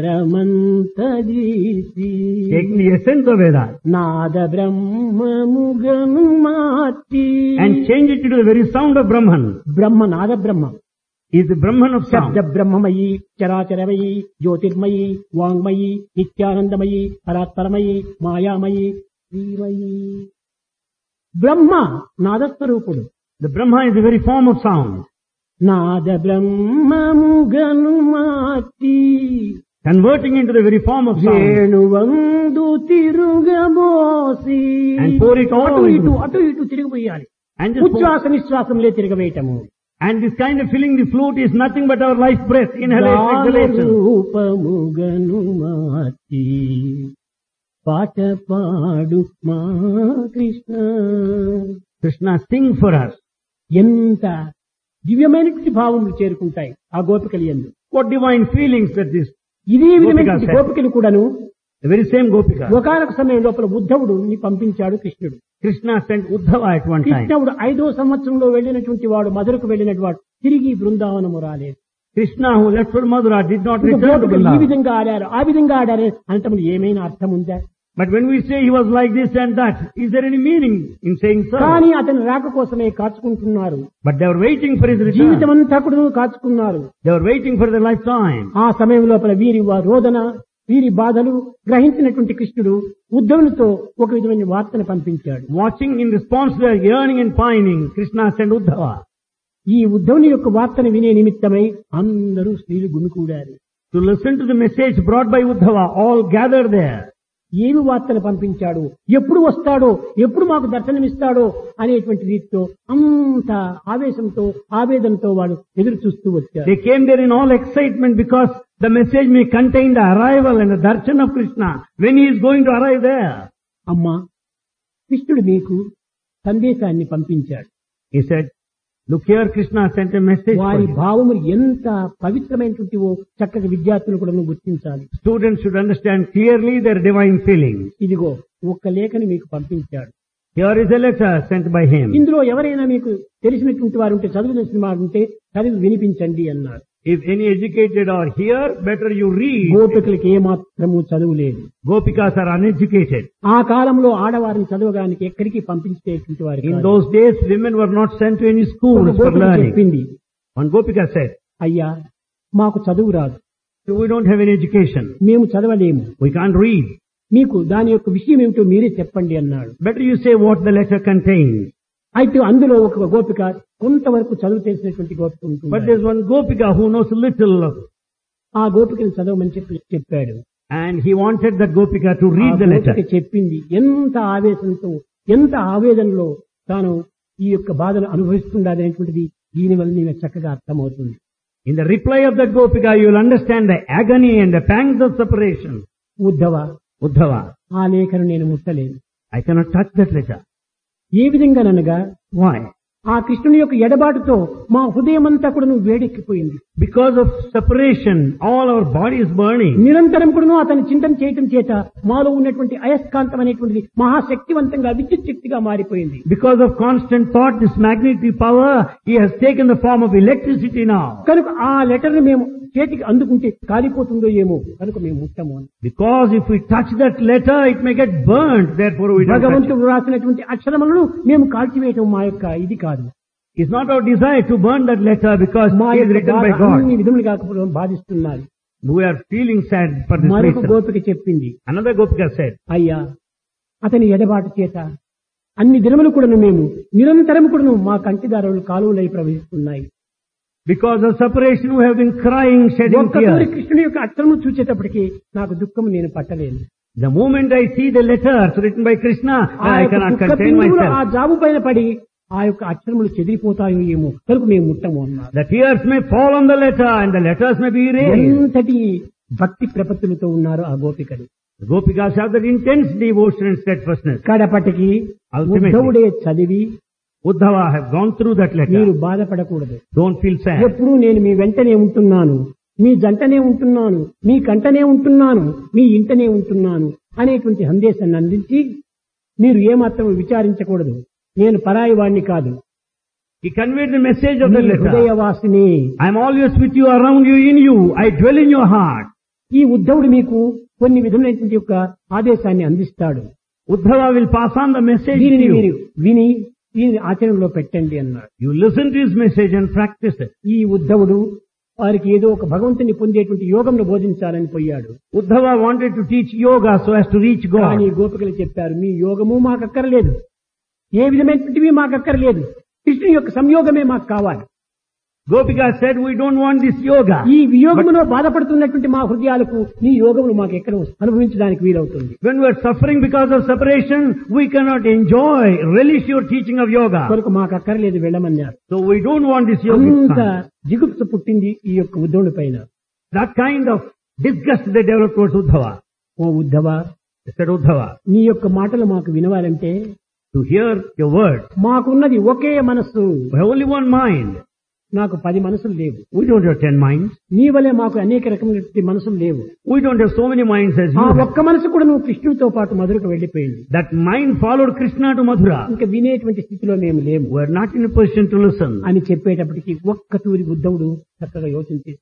సారమంతదీసి Taking the essence of Vedas నాద బ్రహ్మముగను మార్చి and change it into the very sound of Brahman. బ్రహ్మ నాద బ్రహ్మ Is the Brahman of శబ్ద sound. బ్రహ్మమయి చరాచరమయి Jyotirmayi వాంగ్మయి నిత్యానందమయి పరాత్పరమయి మాయామయి శ్రీమయి Brahma నాదస్వరూపుడు The Brahma is the very form of sound. నాద బ్రహ్మముగను మార్చి Converting into the very form of sound. వేణువందు తిరుగబోసి And pour it all అటు ఇటు into- అటు ఇటు తిరిగిపోయాలి And just ఉచ్ఛ్వాస నిశ్వాసంలే తిరగవేయటము And this kind of filling the flute is nothing but our life breath, inhalation, exhalation. రూపముగను మార్చి పాట పాడు మా Krishna Krishna, sing for us. ఎంత దివ్యమైనటువంటి భావములు చేరుకుంటాయి ఆ గోపికలు ఎందు What divine feelings that this, ఇదే విధమైనటువంటి గోపిక said. గోపికలు కూడాను the very same Gopika. ఒకనొక సమయం లోపల ఉద్ధవుడు పంపించాడు కృష్ణుడు Krishna sent Uddhava at one time. కృష్ణుడు ఐదో సంవత్సరంలో వెళ్ళినటువంటి వాడు మధురకు వెళ్ళినటువంటి వాడు తిరిగి బృందావనము రాలేదు Krishna who left for Madhura did not ఇంకా return to గోపికలు ఈ Vrindavan. విధంగా ఆడారు ఆ విధంగా ఆడారు అనటం ఏమైనా అర్థం ఉందా But when we say he was like this and that, is there any meaning in saying so? కానీ అతని రాక కోసమే కాచుకుంటున్నారు But they were waiting for his జీవితం return. అంతా కూడా కాచుకున్నారు They were waiting for their lifetime. ఆ సమయం లోపల వీరి వా- రోదన వీరి బాధలు గ్రహించినటువంటి కృష్ణుడు ఉద్ధవునితో ఒక విధమైన వార్తను పంపించాడు Watching in response to their yearning and pining, Krishna sent Uddhava ఈ ఉద్ధవుని యొక్క వార్తను వినే నిమిత్తమై అందరూ స్త్రీలు గుమికూడారు to listen to the message brought by Uddhava. All gathered there. ఏమి వార్తను పంపించాడు ఎప్పుడు వస్తాడో ఎప్పుడు మాకు దర్శనమిస్తాడో అనేటువంటి రీతితో అంత ఆవేశంతో ఆవేదనతో వాడు ఎదురు చూస్తూ వచ్చారు They came there in all excitement because the message may contain the arrival and the darshan of Krishna when he is going to arrive there. అమ్మా కృష్ణుడు మీకు సందేశాన్ని పంపించాడు He said, Look here, Krishna sent a message for వారి you. భావములు ఎంత పవిత్రమైనటువంటివో చక్కగా విద్యార్థులు కూడా గుర్తించాలి Students should understand clearly their divine feelings. ఇదిగో ఒక్క లేఖని మీకు పంపించాడు Here is a letter sent by him. ఇందులో ఎవరైనా మీకు తెలిసినటువంటి వారు ఉంటే చదువు తెలిసిన వారు ఉంటే చదివి వినిపించండి అన్నారు If any educated are here, better you read. గోపికలకి ఏమాత్రము చదువు లేదు Gopikas are uneducated. ఆ కాలంలో ఆడవారిని చదవడానికి ఎక్కడికి పంపించేటువంటి వారు In కాదు. those days, women were not sent to any ఒక schools for గోపిక learning. చెప్పింది One Gopika said, అయ్యా మాకు చదువు రాదు we don't have any education. మేము చదవలేము We can't read. మీకు దాని యొక్క విషయం ఏమిటో మీరే చెప్పండి అన్నాడు Better you say what the letter contains. అయితే అందులో ఒక గోపిక కొంతవరకు చదువు తెలిసినటువంటి గోపిక But ఉంటుంది there's one Gopika who knows little ఆ గోపికను చదవమని చెప్పి చెప్పాడు and he wanted that Gopika to ఆ read the letter. గోపిక చెప్పింది ఎంత ఆవేశంతో ఎంత ఆవేదనలో తాను ఈ యొక్క బాధను అనుభవిస్తుండదనేటువంటిది దీని వల్ల నీకు చక్కగా అర్థమవుతుంది In the reply of that Gopika, you will understand the agony and the pangs of separation. Uddhava Uddhava, ఆ లేఖను నేను ముట్టలేను I cannot touch that letter. A విధంగానగా Why? ఆ కృష్ణుని యొక్క ఎడబాటుతో మా హృదయం అంతా కూడా నువ్వు వేడెక్కిపోయింది Because of separation, all our body is burning. నిరంతరం కూడా అతని చింతన చేయటం చేత మాలో ఉన్నటువంటి అయస్కాంతం అనేటువంటిది మహాశక్తివంతంగా విద్యుత్ శక్తిగా మారిపోయింది Because of constant thought, this magnetic power, he has taken the form of electricity now. కనుక ఆ లెటర్ ని మేము చేతికి అందుకుంటే కాలిపోతుందో ఏమో కనుక మేము ముట్టము అని Because if we touch that letter, it may get burnt. Therefore, we don't touch it. భగవంతుడు రాసినటువంటి అక్షరములను మేము కాల్చివేయటం మా యొక్క ఇది కాదు It's not our desire to burn that letter because మా it is యొక్క written బాధ by God. అన్ని విధములు కాకపోవడం బాధిస్తున్నారు We are feeling sad for this మరొక reason. గోపిక చెప్పింది Another Gopika said, అయ్యా అతని ఎడబాటు చేత అన్ని దినములు కూడాను మేము నిరంతరం కూడాను మా కంటిదారులు కాలువలై ప్రవహిస్తున్నాయి because of separation we have been crying, shedding ఒక్కసారి tears. కృష్ణుని యొక్క అక్షరము చూసేటప్పటికి నాకు దుఃఖం నేను పట్టలేను The moment I see the letters written by Krishna, ఆ I యొక్క cannot దుఃఖ contain బిందువులు ఆ myself. జాబు పైన పడి ఆ యొక్క అక్షరములు చెదిరిపోతాయో ఏమో కనుక మేము ముట్టము అన్నారు The tears may fall on the letter and the letters may be erased. ఎంతటి భక్తి ప్రపత్తులతో ఉన్నారు ఆ గోపికలు The Gopikas have that intense devotion and steadfastness. కడపటికి Ultimately. ఉద్ధవుడే చదివి Uddhava have gone through that మీరు letter. బాధపడకూడదు Don't feel sad. ఎప్పుడూ నేను మీ వెంటనే ఉంటున్నాను మీ జంటనే ఉంటున్నాను మీ కంటనే ఉంటున్నాను మీ ఇంటనే ఉంటున్నాను అనేటువంటి సందేశాన్ని అందించి మీరు ఏమాత్రం విచారించకూడదు నేను పరాయి వాణ్ణి కాదు He conveyed the message of me the letter. హృదయవాసిని I am always with you, around you, in you. I dwell in your heart. ఈ ఉద్ధవుడు మీకు కొన్ని విధమైనటువంటి యొక్క ఆదేశాన్ని అందిస్తాడు Uddhava will pass on the message to దీనిని మీరు you. విని దీని ఆచరణలో పెట్టండి అన్నాడు You listen to his message and practice it. ఈ ఉద్ధవుడు వారికి ఏదో ఒక భగవంతుని పొందేటువంటి యోగంను బోధించాలని పోయాడు Uddhava wanted to teach yoga so as to reach కానీ God. గోపికలు చెప్పారు మీ యోగము మాకు అక్కర్లేదు ఏ విధమైనటువంటివి మాకు అక్కర్లేదు కృష్ణుని యొక్క సంయోగమే మాకు కావాలి Gopika said, we don't want this yoga. ఈ వియోగములో బాధపడుతున్నటువంటి మా హృదయాలకు నీ యోగమును మాకు ఎక్కడ అనుభవించడానికి వీలవుతుంది When we are suffering because of separation, we cannot enjoy, relish your teaching of yoga. కొరకు మాకు అక్కర్లేదు వెళ్ళమన్నారు So we don't want this అంత yoga. జిగుప్స పుట్టింది ఈ యొక్క ఉద్ధవుడి పైన That kind of disgust they developed towards Uddhava. Oh Uddhava They said, Uddhava, నీ యొక్క మాటలు మాకు వినవాలంటే to hear your words, మాకున్నది ఒకే మనస్సు we have only one mind. నాకు పది మనసులు లేవు We don't have ten minds. నీ వలే మాకు అనేక రకమైనటువంటి మనసులు లేవు We don't have so many minds as ఆ you have. ఒక్క మనసు కూడా నువ్వు కృష్ణుడితో పాటు మధురకు వెళ్లిపోయింది That mind followed Krishna to Mathura. ఇంకా వినేటువంటి స్థితిలో మేము లేము We are not in a position to listen. అని చెప్పేటప్పటికి ఒక్క తూరి ఉద్ధవుడు చక్కగా యోచించి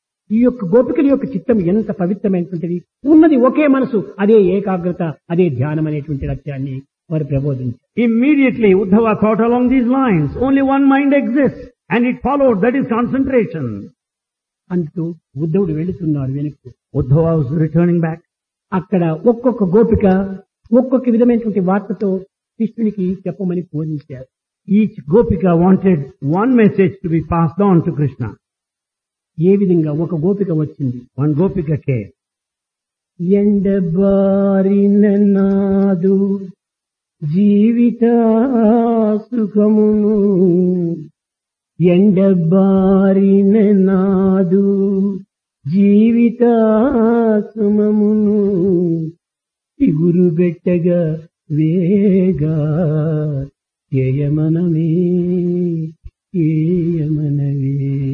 ఈ యొక్క గోపికల యొక్క చిత్తం ఎంత పవిత్రమైనటువంటిది ఉన్నది ఒకే మనసు అదే ఏకాగ్రత అదే ధ్యానం అనేటువంటి లక్ష్యాన్ని వారు ప్రబోధించారు Immediately, Uddhava thought along these lines. Only one mind exists. And it followed. That is concentration. అంటూ ఉద్ధవుడు వెళుతున్నాడు వెనక్కు Uddhava was returning back. అక్కడ ఒక్కొక్క గోపిక ఒక్కొక్క విధమైనటువంటి వార్తతో కృష్ణునికి చెప్పమని బోధించారు Each Gopika wanted one message to be passed on to Krishna. ఏ విధంగా ఒక గోపిక వచ్చింది One Gopika came. ఎండబారిన నాదు జీవిత సుఖమును ఎండబారిన నాదు జీవిత సుమమును చిగురు పెట్టగా వేగా చేయమనమే ఏయమనవే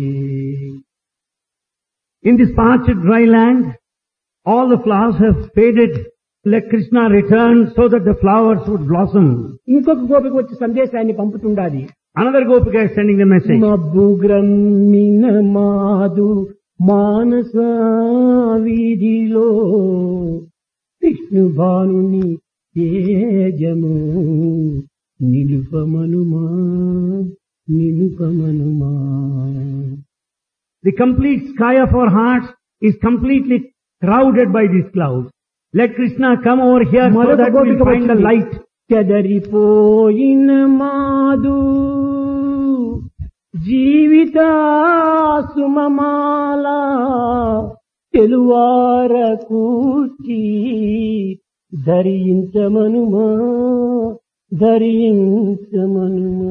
In this parched dry land, all the flowers have faded. Let Krishna return so that the flowers would blossom. ఇంకొక గోపిక వచ్చి సందేశాన్ని పంపుతుండాది Another Gopika is sending the message. మబ్బు గ్రమ్మిన మాదు మానస వీధిలో విష్ణు భానుని తేజము నిలుపమనుమా నిలుపమనుమా The complete sky of our hearts is completely crowded by these clouds. Let Krishna come over here so మరొక that we గోపిక find the వచ్చింది. light. చెదరిపోయిన మాదు జీవిత సుమమాల తెలువార కూర్చి ధరించమనుమా ధరించమనుమా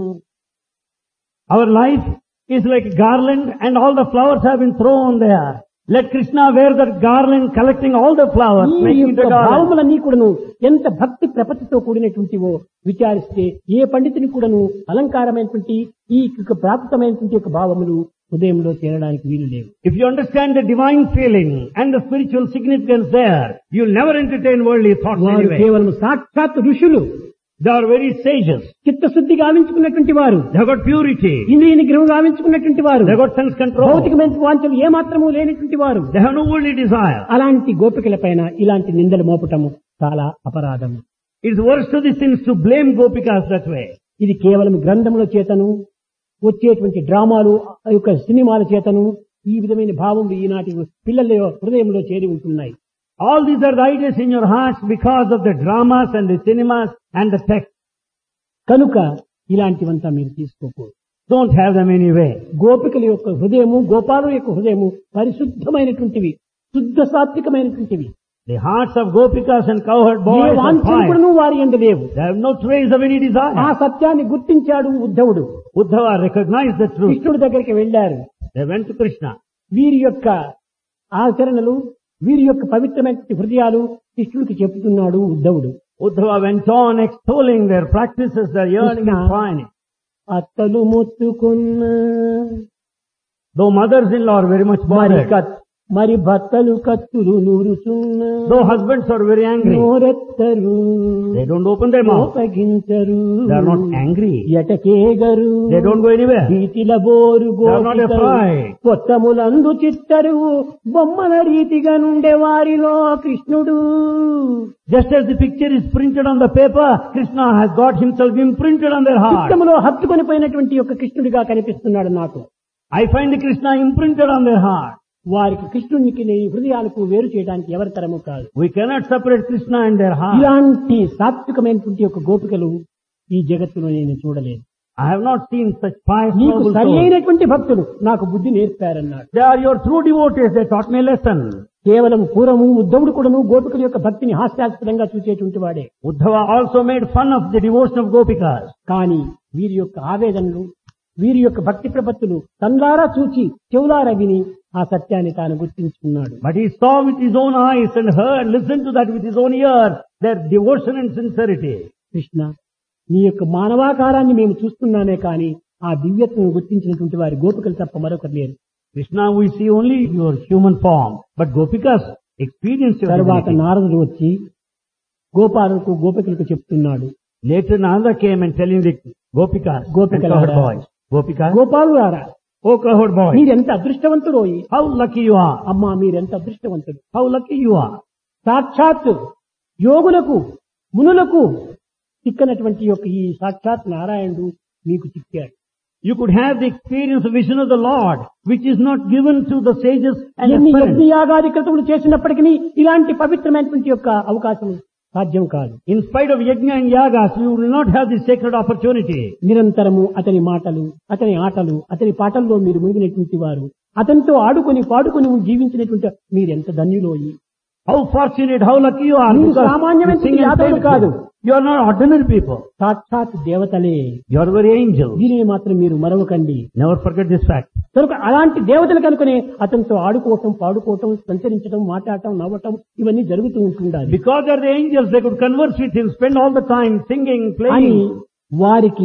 Our life is like a garland and all the flowers have been thrown there. Let Krishna wear that garland collecting all the flowers, ఈ making it యొక్క a garland. భావములన్నీ కూడాను ఎంత భక్తి ప్రపత్తితో కూడినటువంటివో విచారిస్తే ఏ పండితుని కూడాను అలంకారమైనటువంటి ఈ యొక్క ప్రాప్తమైనటువంటి యొక్క భావములు హృదయంలో చేరడానికి వీలు లేవు If you understand the divine feeling and the spiritual significance there, you'll never entertain worldly thoughts వారు anyway. కేవలం సాక్షాత్ ఋషులు They are very sages. చిత్తశుద్ధి గావించుకున్నటువంటి వారు They have got purity. ఇంద్రియ నిగ్రహం గావించుకున్నటువంటి వారు They have got sense control. భౌతికమైన వాంఛలు ఏ మాత్రము లేనటువంటి వారు They have no worldly desire. అలాంటి గోపికల పైన ఇలాంటి నిందలు మోపటము చాలా అపరాధం It's worse to the sins to blame Gopikas that way. ఇది కేవలం గ్రంథముల చేతను వచ్చేటువంటి డ్రామాలు ఆ యొక్క సినిమాల చేతను ఈ విధమైన భావములు ఈనాటి పిల్లల హృదయంలో చేరి ఉంటున్నాయి All these are the ideas in your hearts because of the dramas and the cinemas and the text. కనుక ఇలాంటివంతా మీరు తీసుకోకూడదు Don't have them anyway. గోపికల యొక్క హృదయము గోపాల యొక్క హృదయము పరిశుద్ధమైనటువంటివి శుద్ధ సాత్వికమైనటువంటివి The hearts of Gopikas and cowherd A boys are fine. వాంఛనకుడును వారి ఎందు లేవు They have no trace of any ఆ desire. సత్యాన్ని గుర్తించాడు ఉద్ధవుడు Uddhava recognized the truth. కృష్ణుడి దగ్గరికి వెళ్ళారు They went to Krishna. వీరి యొక్క ఆచరణలు వీరి యొక్క పవిత్రమైన హృదయాలు కృష్ణుడికి చెప్తున్నాడు ఉద్ధవుడు Uddhava went on extolling their practices, their yearning and Krishna. pining. అత్తలు మొత్తుకున్న Though mothers-in-law are very much మరి bothered, కత్- మరి భర్తలు కత్తులు నూరుచున్న though husbands are very angry, నోరెత్తరు they don't open their mouth. కోపగించరు They are not angry. ఎటకేగరు They don't go anywhere. భీతిల బోరు They are not గోపికలు afraid. కొత్తములందు చిత్తరు బొమ్మల రీతిగా నుండే వారిలో కృష్ణుడు Just as the picture is printed on the paper, Krishna has got himself imprinted on their heart. చిత్తములో హత్తుకొని పోయినటువంటి యొక్క కృష్ణుడిగా కనిపిస్తున్నాడు నాకు I find the Krishna imprinted on their heart. వారికి కృష్ణునికి నీ హృదయాలకు వేరు చేయడానికి ఎవరి తరము కాదు We cannot separate Krishna and their heart. ఇలాంటి సాత్వికమైనటువంటి యొక్క గోపికలు ఈ జగత్తులో నేను చూడలేదు I have not seen such pious నీకు noble సరి souls. అయినటువంటి భక్తులు నాకు బుద్ధి నేర్పారన్నాడు They are your true devotees. They taught me a lesson. కేవలం పూర్వము ఉద్ధవుడు కూడాను గోపికల యొక్క భక్తిని హాస్యాస్పదంగా చూసేటువంటి వాడే Uddhava also made fun of the devotion of Gopikas. కానీ వీరి యొక్క ఆవేదనలు వీరి యొక్క భక్తి ప్రపత్తులు తన్లారా చూచి చెవులారా విని ఆ సత్యాన్ని తాను గుర్తించుకున్నాడు But he saw with his own eyes and heard, listened to that with his own ear, their devotion and sincerity. Krishna నీ యొక్క మానవాకారాన్ని మేము చూస్తున్నానే కానీ ఆ దివ్యత్వం గుర్తించినటువంటి వారి గోపికలు తప్ప మరొకరు లేరు Krishna, we see only your human form. But Gopikas experience your తర్వాత divinity. నారదుడు వచ్చి గోపాలకు గోపికలకు చెప్తున్నాడు Later Nanda came and telling the Gopikas and Gopikalara. cowherd boys. Gopikas, గోపాలు గారా oh cowherd boys, మీరెంత అదృష్టవంతుడోయి how lucky you are. అమ్మా మీరెంత అదృష్టవంతుడు How lucky you are. సాక్షాత్ యోగులకు మునులకు చిక్కనటువంటి యొక్క ఈ సాక్షాత్ నారాయణుడు మీకు చిక్కాడు You could have the experience of vision of the Lord, which is not given to the sages and ఎన్ని aspirants. యజ్ఞయాగాది క్రతువులు చేసినప్పటికీ ఇలాంటి పవిత్రమైనటువంటి యొక్క అవకాశం సాధ్యం కాదు In spite of yajna and yagas, you will not have this sacred opportunity. నిరంతరము అతని మాటలు అతని ఆటలు అతని పాటల్లో మీరు మునిగినటువంటి వారు అతనితో ఆడుకొని పాడుకొని జీవించినటువంటి మీరెంత ధన్యులోయి How fortunate, how lucky you are. మీరు because సామాన్యమైన you sing and యాదవులు play కాదు. with them. You are not ordinary people. సాక్షాత్ దేవతలే You are very angels. దీనిని మాత్రం మీరు మరవకండి Never forget this fact. కనుక అలాంటి దేవతలు కనుకనే అతనితో ఆడుకోవటం పాడుకోవటం సంచరించడం మాట్లాడటం నవ్వటం ఇవన్నీ జరుగుతూ ఉంటుండాలి Because they are the angels, they could converse with him, spend all the time singing, అని playing. వారికి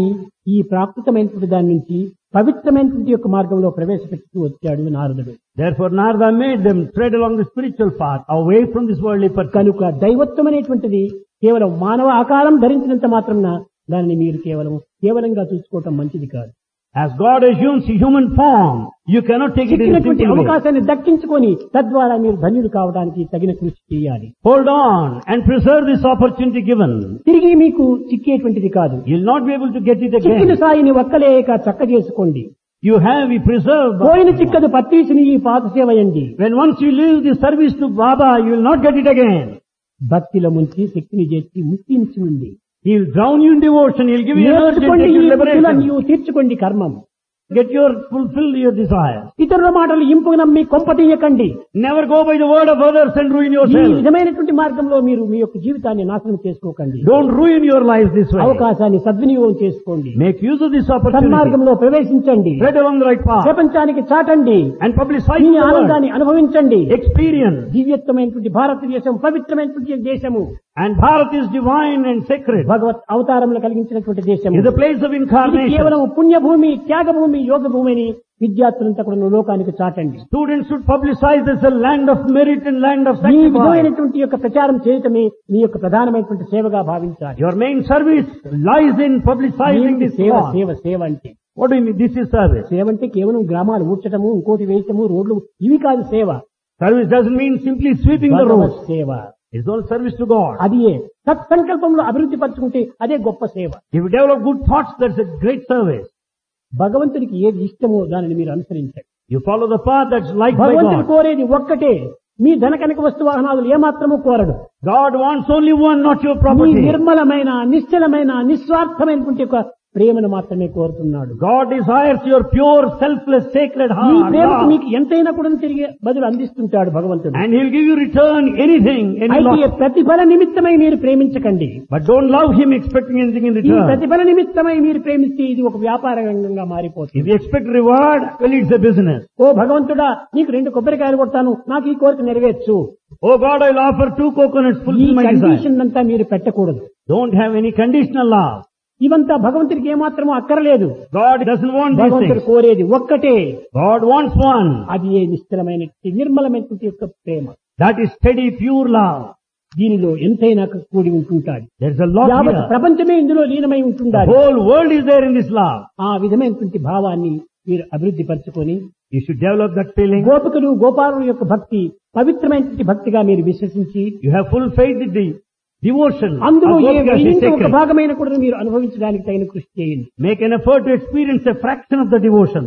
ఈ ప్రాకృతమైనటువంటి దాని నుంచి పవిత్రమైనటువంటి యొక్క మార్గంలో ప్రవేశపెడుతూ వచ్చాడు నారదుడు Therefore Narada made them tread along the spiritual path, away from this worldly pursuit. కనుక దైవత్వం అనేటువంటిది కేవలం మానవ ఆకారం ధరించినంత మాత్రం దానిని మీరు కేవలం కేవలంగా చూసుకోవటం మంచిది కాదు As God assumes human form, you cannot take it in a చిక్కినటువంటి simple way. అవకాశాన్ని దక్కించుకొని తద్వారా మీరు ధన్యులు కావడానికి తగిన కృషి చేయాలి Hold on and preserve this opportunity given. తిరిగి మీకు చిక్కేటువంటిది కాదు You'll not be able to get it చిక్కిన again. సాయిని ఒక్కలేక చక్క చేసుకోండి You have, you preserve. పోయిన చిక్కదు పత్తీసుని ఈ పాత సేవయండి When once you leave the service to Baba, you will not get it again. భక్తిలో ముంచి శక్తిని చేర్చి ముక్తినిచ్చి ఉంది He'll drown you in devotion. He'll give you energy and నేర్చుకోండి take ఈ you బుద్ధులను liberation. నీవు తీర్చుకోండి కర్మం Get your, fulfill your desire. ఇతరుల మాటలు ఇంపు నమ్మి కొంపతీయకండి Never go by the word of others and ruin ఈ yourself. విధమైనటువంటి మార్గంలో మీరు మీ యొక్క జీవితాన్ని నాశనం చేసుకోకండి Don't ruin your life this way. అవకాశాన్ని సద్వినియోగం చేసుకోండి Make use of this opportunity. సన్మార్గంలో ప్రవేశించండి Tread along the right path ప్రపంచానికి చాటండి and publicize దీని the word. ఆనందాన్ని అనుభవించండి Experience. దివ్యత్వమైనటువంటి భారతదేశం పవిత్రమైనటువంటి దేశము And Bharat is divine and sacred. భగవత్ అవతారంలో కలిగించినటువంటి దేశము Is a place of ఇది incarnation. కేవలం పుణ్యభూమి త్యాగభూమి యోగ భూమిని విద్యార్థులంతా కూడా లోకానికి చాటండి Students should publicize this a land of merit and land of ఈ sacrifice. విధమైనటువంటి యొక్క ప్రచారం చేయటమే మీ యొక్క ప్రధానమైనటువంటి సేవగా భావించాలి Your main service lies in publicizing ఏమిటి this సేవ cause. సేవ సేవ అంటే What do you mean? This is service. సేవ అంటే కేవలం గ్రామాలు ఊడ్చటము ఇంకోటి వేయటము రోడ్లు ఇవి కాదు సేవ Service doesn't mean simply sweeping the Bhagwat road. సేవ It's all service to God. అది ఏ సత్సంకల్పంలో అభివృద్ధి పరచుకుంటే అదే గొప్ప సేవ If you develop good thoughts, that's a great service. భగవంతుడికి ఏది ఇష్టమో దానిని మీరు అనుసరించండి You follow the path that's liked by భగవంతుడు God. కోరేది ఒక్కటే మీ ధన కనక వస్తు వాహనాలు ఏమాత్రము కోరడు God wants only one, not your me property. నిర్మలమైన నిశ్చలమైన నిస్వార్థమైనటువంటి ఒక ప్రేమను మాత్రమే కోరుతున్నాడు God desires your pure, selfless, sacred ఈ heart. ప్రేమకు love. మీకు ఎంతైనా కూడా తిరిగి బదులు అందిస్తుంటాడు భగవంతుడు And He'll give you return anything, any అయితే lot. ప్రతిఫల నిమిత్తమై మీరు ప్రేమించకండి But don't love Him expecting anything in ఈ return. ప్రతిఫల నిమిత్తమై మీరు ప్రేమిస్తే ఇది ఒక వ్యాపార రంగంగా మారిపోతుంది If you expect reward, well, it's a business. ఓ భగవంతుడా నీకు రెండు కొబ్బరికాయలు కొడతాను నాకు ఈ కోరిక నెరవేర్చు Oh God, I'll offer two coconuts, ఈ fulfill my desire. కండిషన్ అంతా మీరు పెట్టకూడదు Don't have any conditional love. ఇవంతా భగవంతుడికి ఏమాత్రం అక్కర్లేదు God doesn't want these భగవంతుడు things. కోరేది ఒక్కటే God wants one. అది ఏ నిశ్చలమైన నిర్మలమైనటువంటి యొక్క ప్రేమ That is steady, pure love. దీనిలో ఎంతైనా కూడి ఉంటుంటాడు There's a lot యావత్ here. ప్రపంచమే ఇందులో లీనమై The ఉంటుండాలి whole world is there in this love. ఆ విధమైనటువంటి భావాన్ని మీరు అభివృద్ధి పరచుకొని You should develop that feeling. గోపికలు గోపాలుల యొక్క భక్తి పవిత్రమైనటువంటి భక్తిగా మీరు విశ్వసించి You have full faith in the devotion. of అందులో ఏ Gopikas is వెయ్యింటి ఒక sacred. భాగమైన కూడా మీరు అనుభవించడానికి తగిన కృషి చేయండి Make an effort to experience a fraction of the devotion.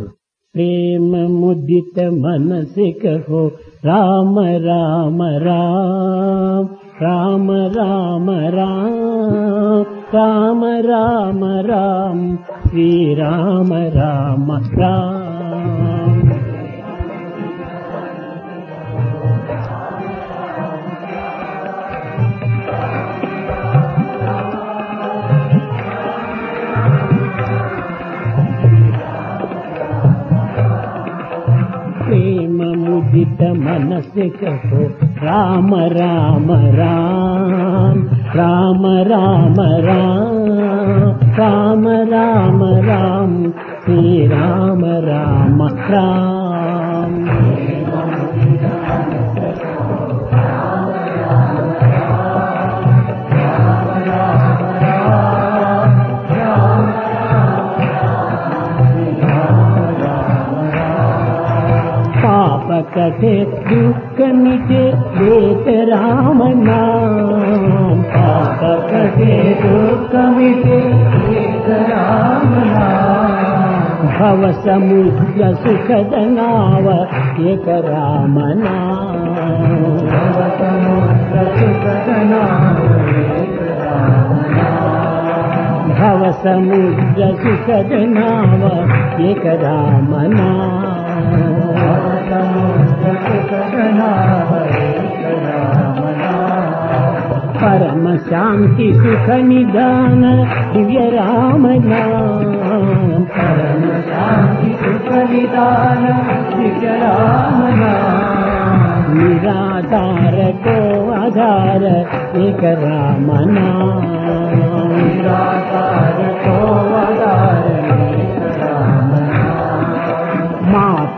ప్రేమ ముదిత మనసే కహో రామ రామ రామ రామ రామ రామ రామ రామ రామ శ్రీ రామ రామ రామ ప్రేమ ముదిత మనసే కహో రామ రామ రామ రామ రామ రామ రామ రామ రామ శ్రీ రామ రామ రామ పాప కటే దుఃఖ మిటే వేత రామ నామ పాప కటే దుఃఖ మిటే వేత రామ నామ భవ సముద్ర సుఖద నావ ఏక రామ నామ భవ సముద్ర సుఖద నావ ఏక రామ భవ సముద్ర సుఖద నావ ఏక రామ పరమ శాంతి సుఖ నిదాన దివ్య రామ నామ పరమ శాంతి సుఖ నిదాన దివ్య రామ నామ నిరాధార కో ఆధార ఏక రామ నామ నిరాధార కో ఆధార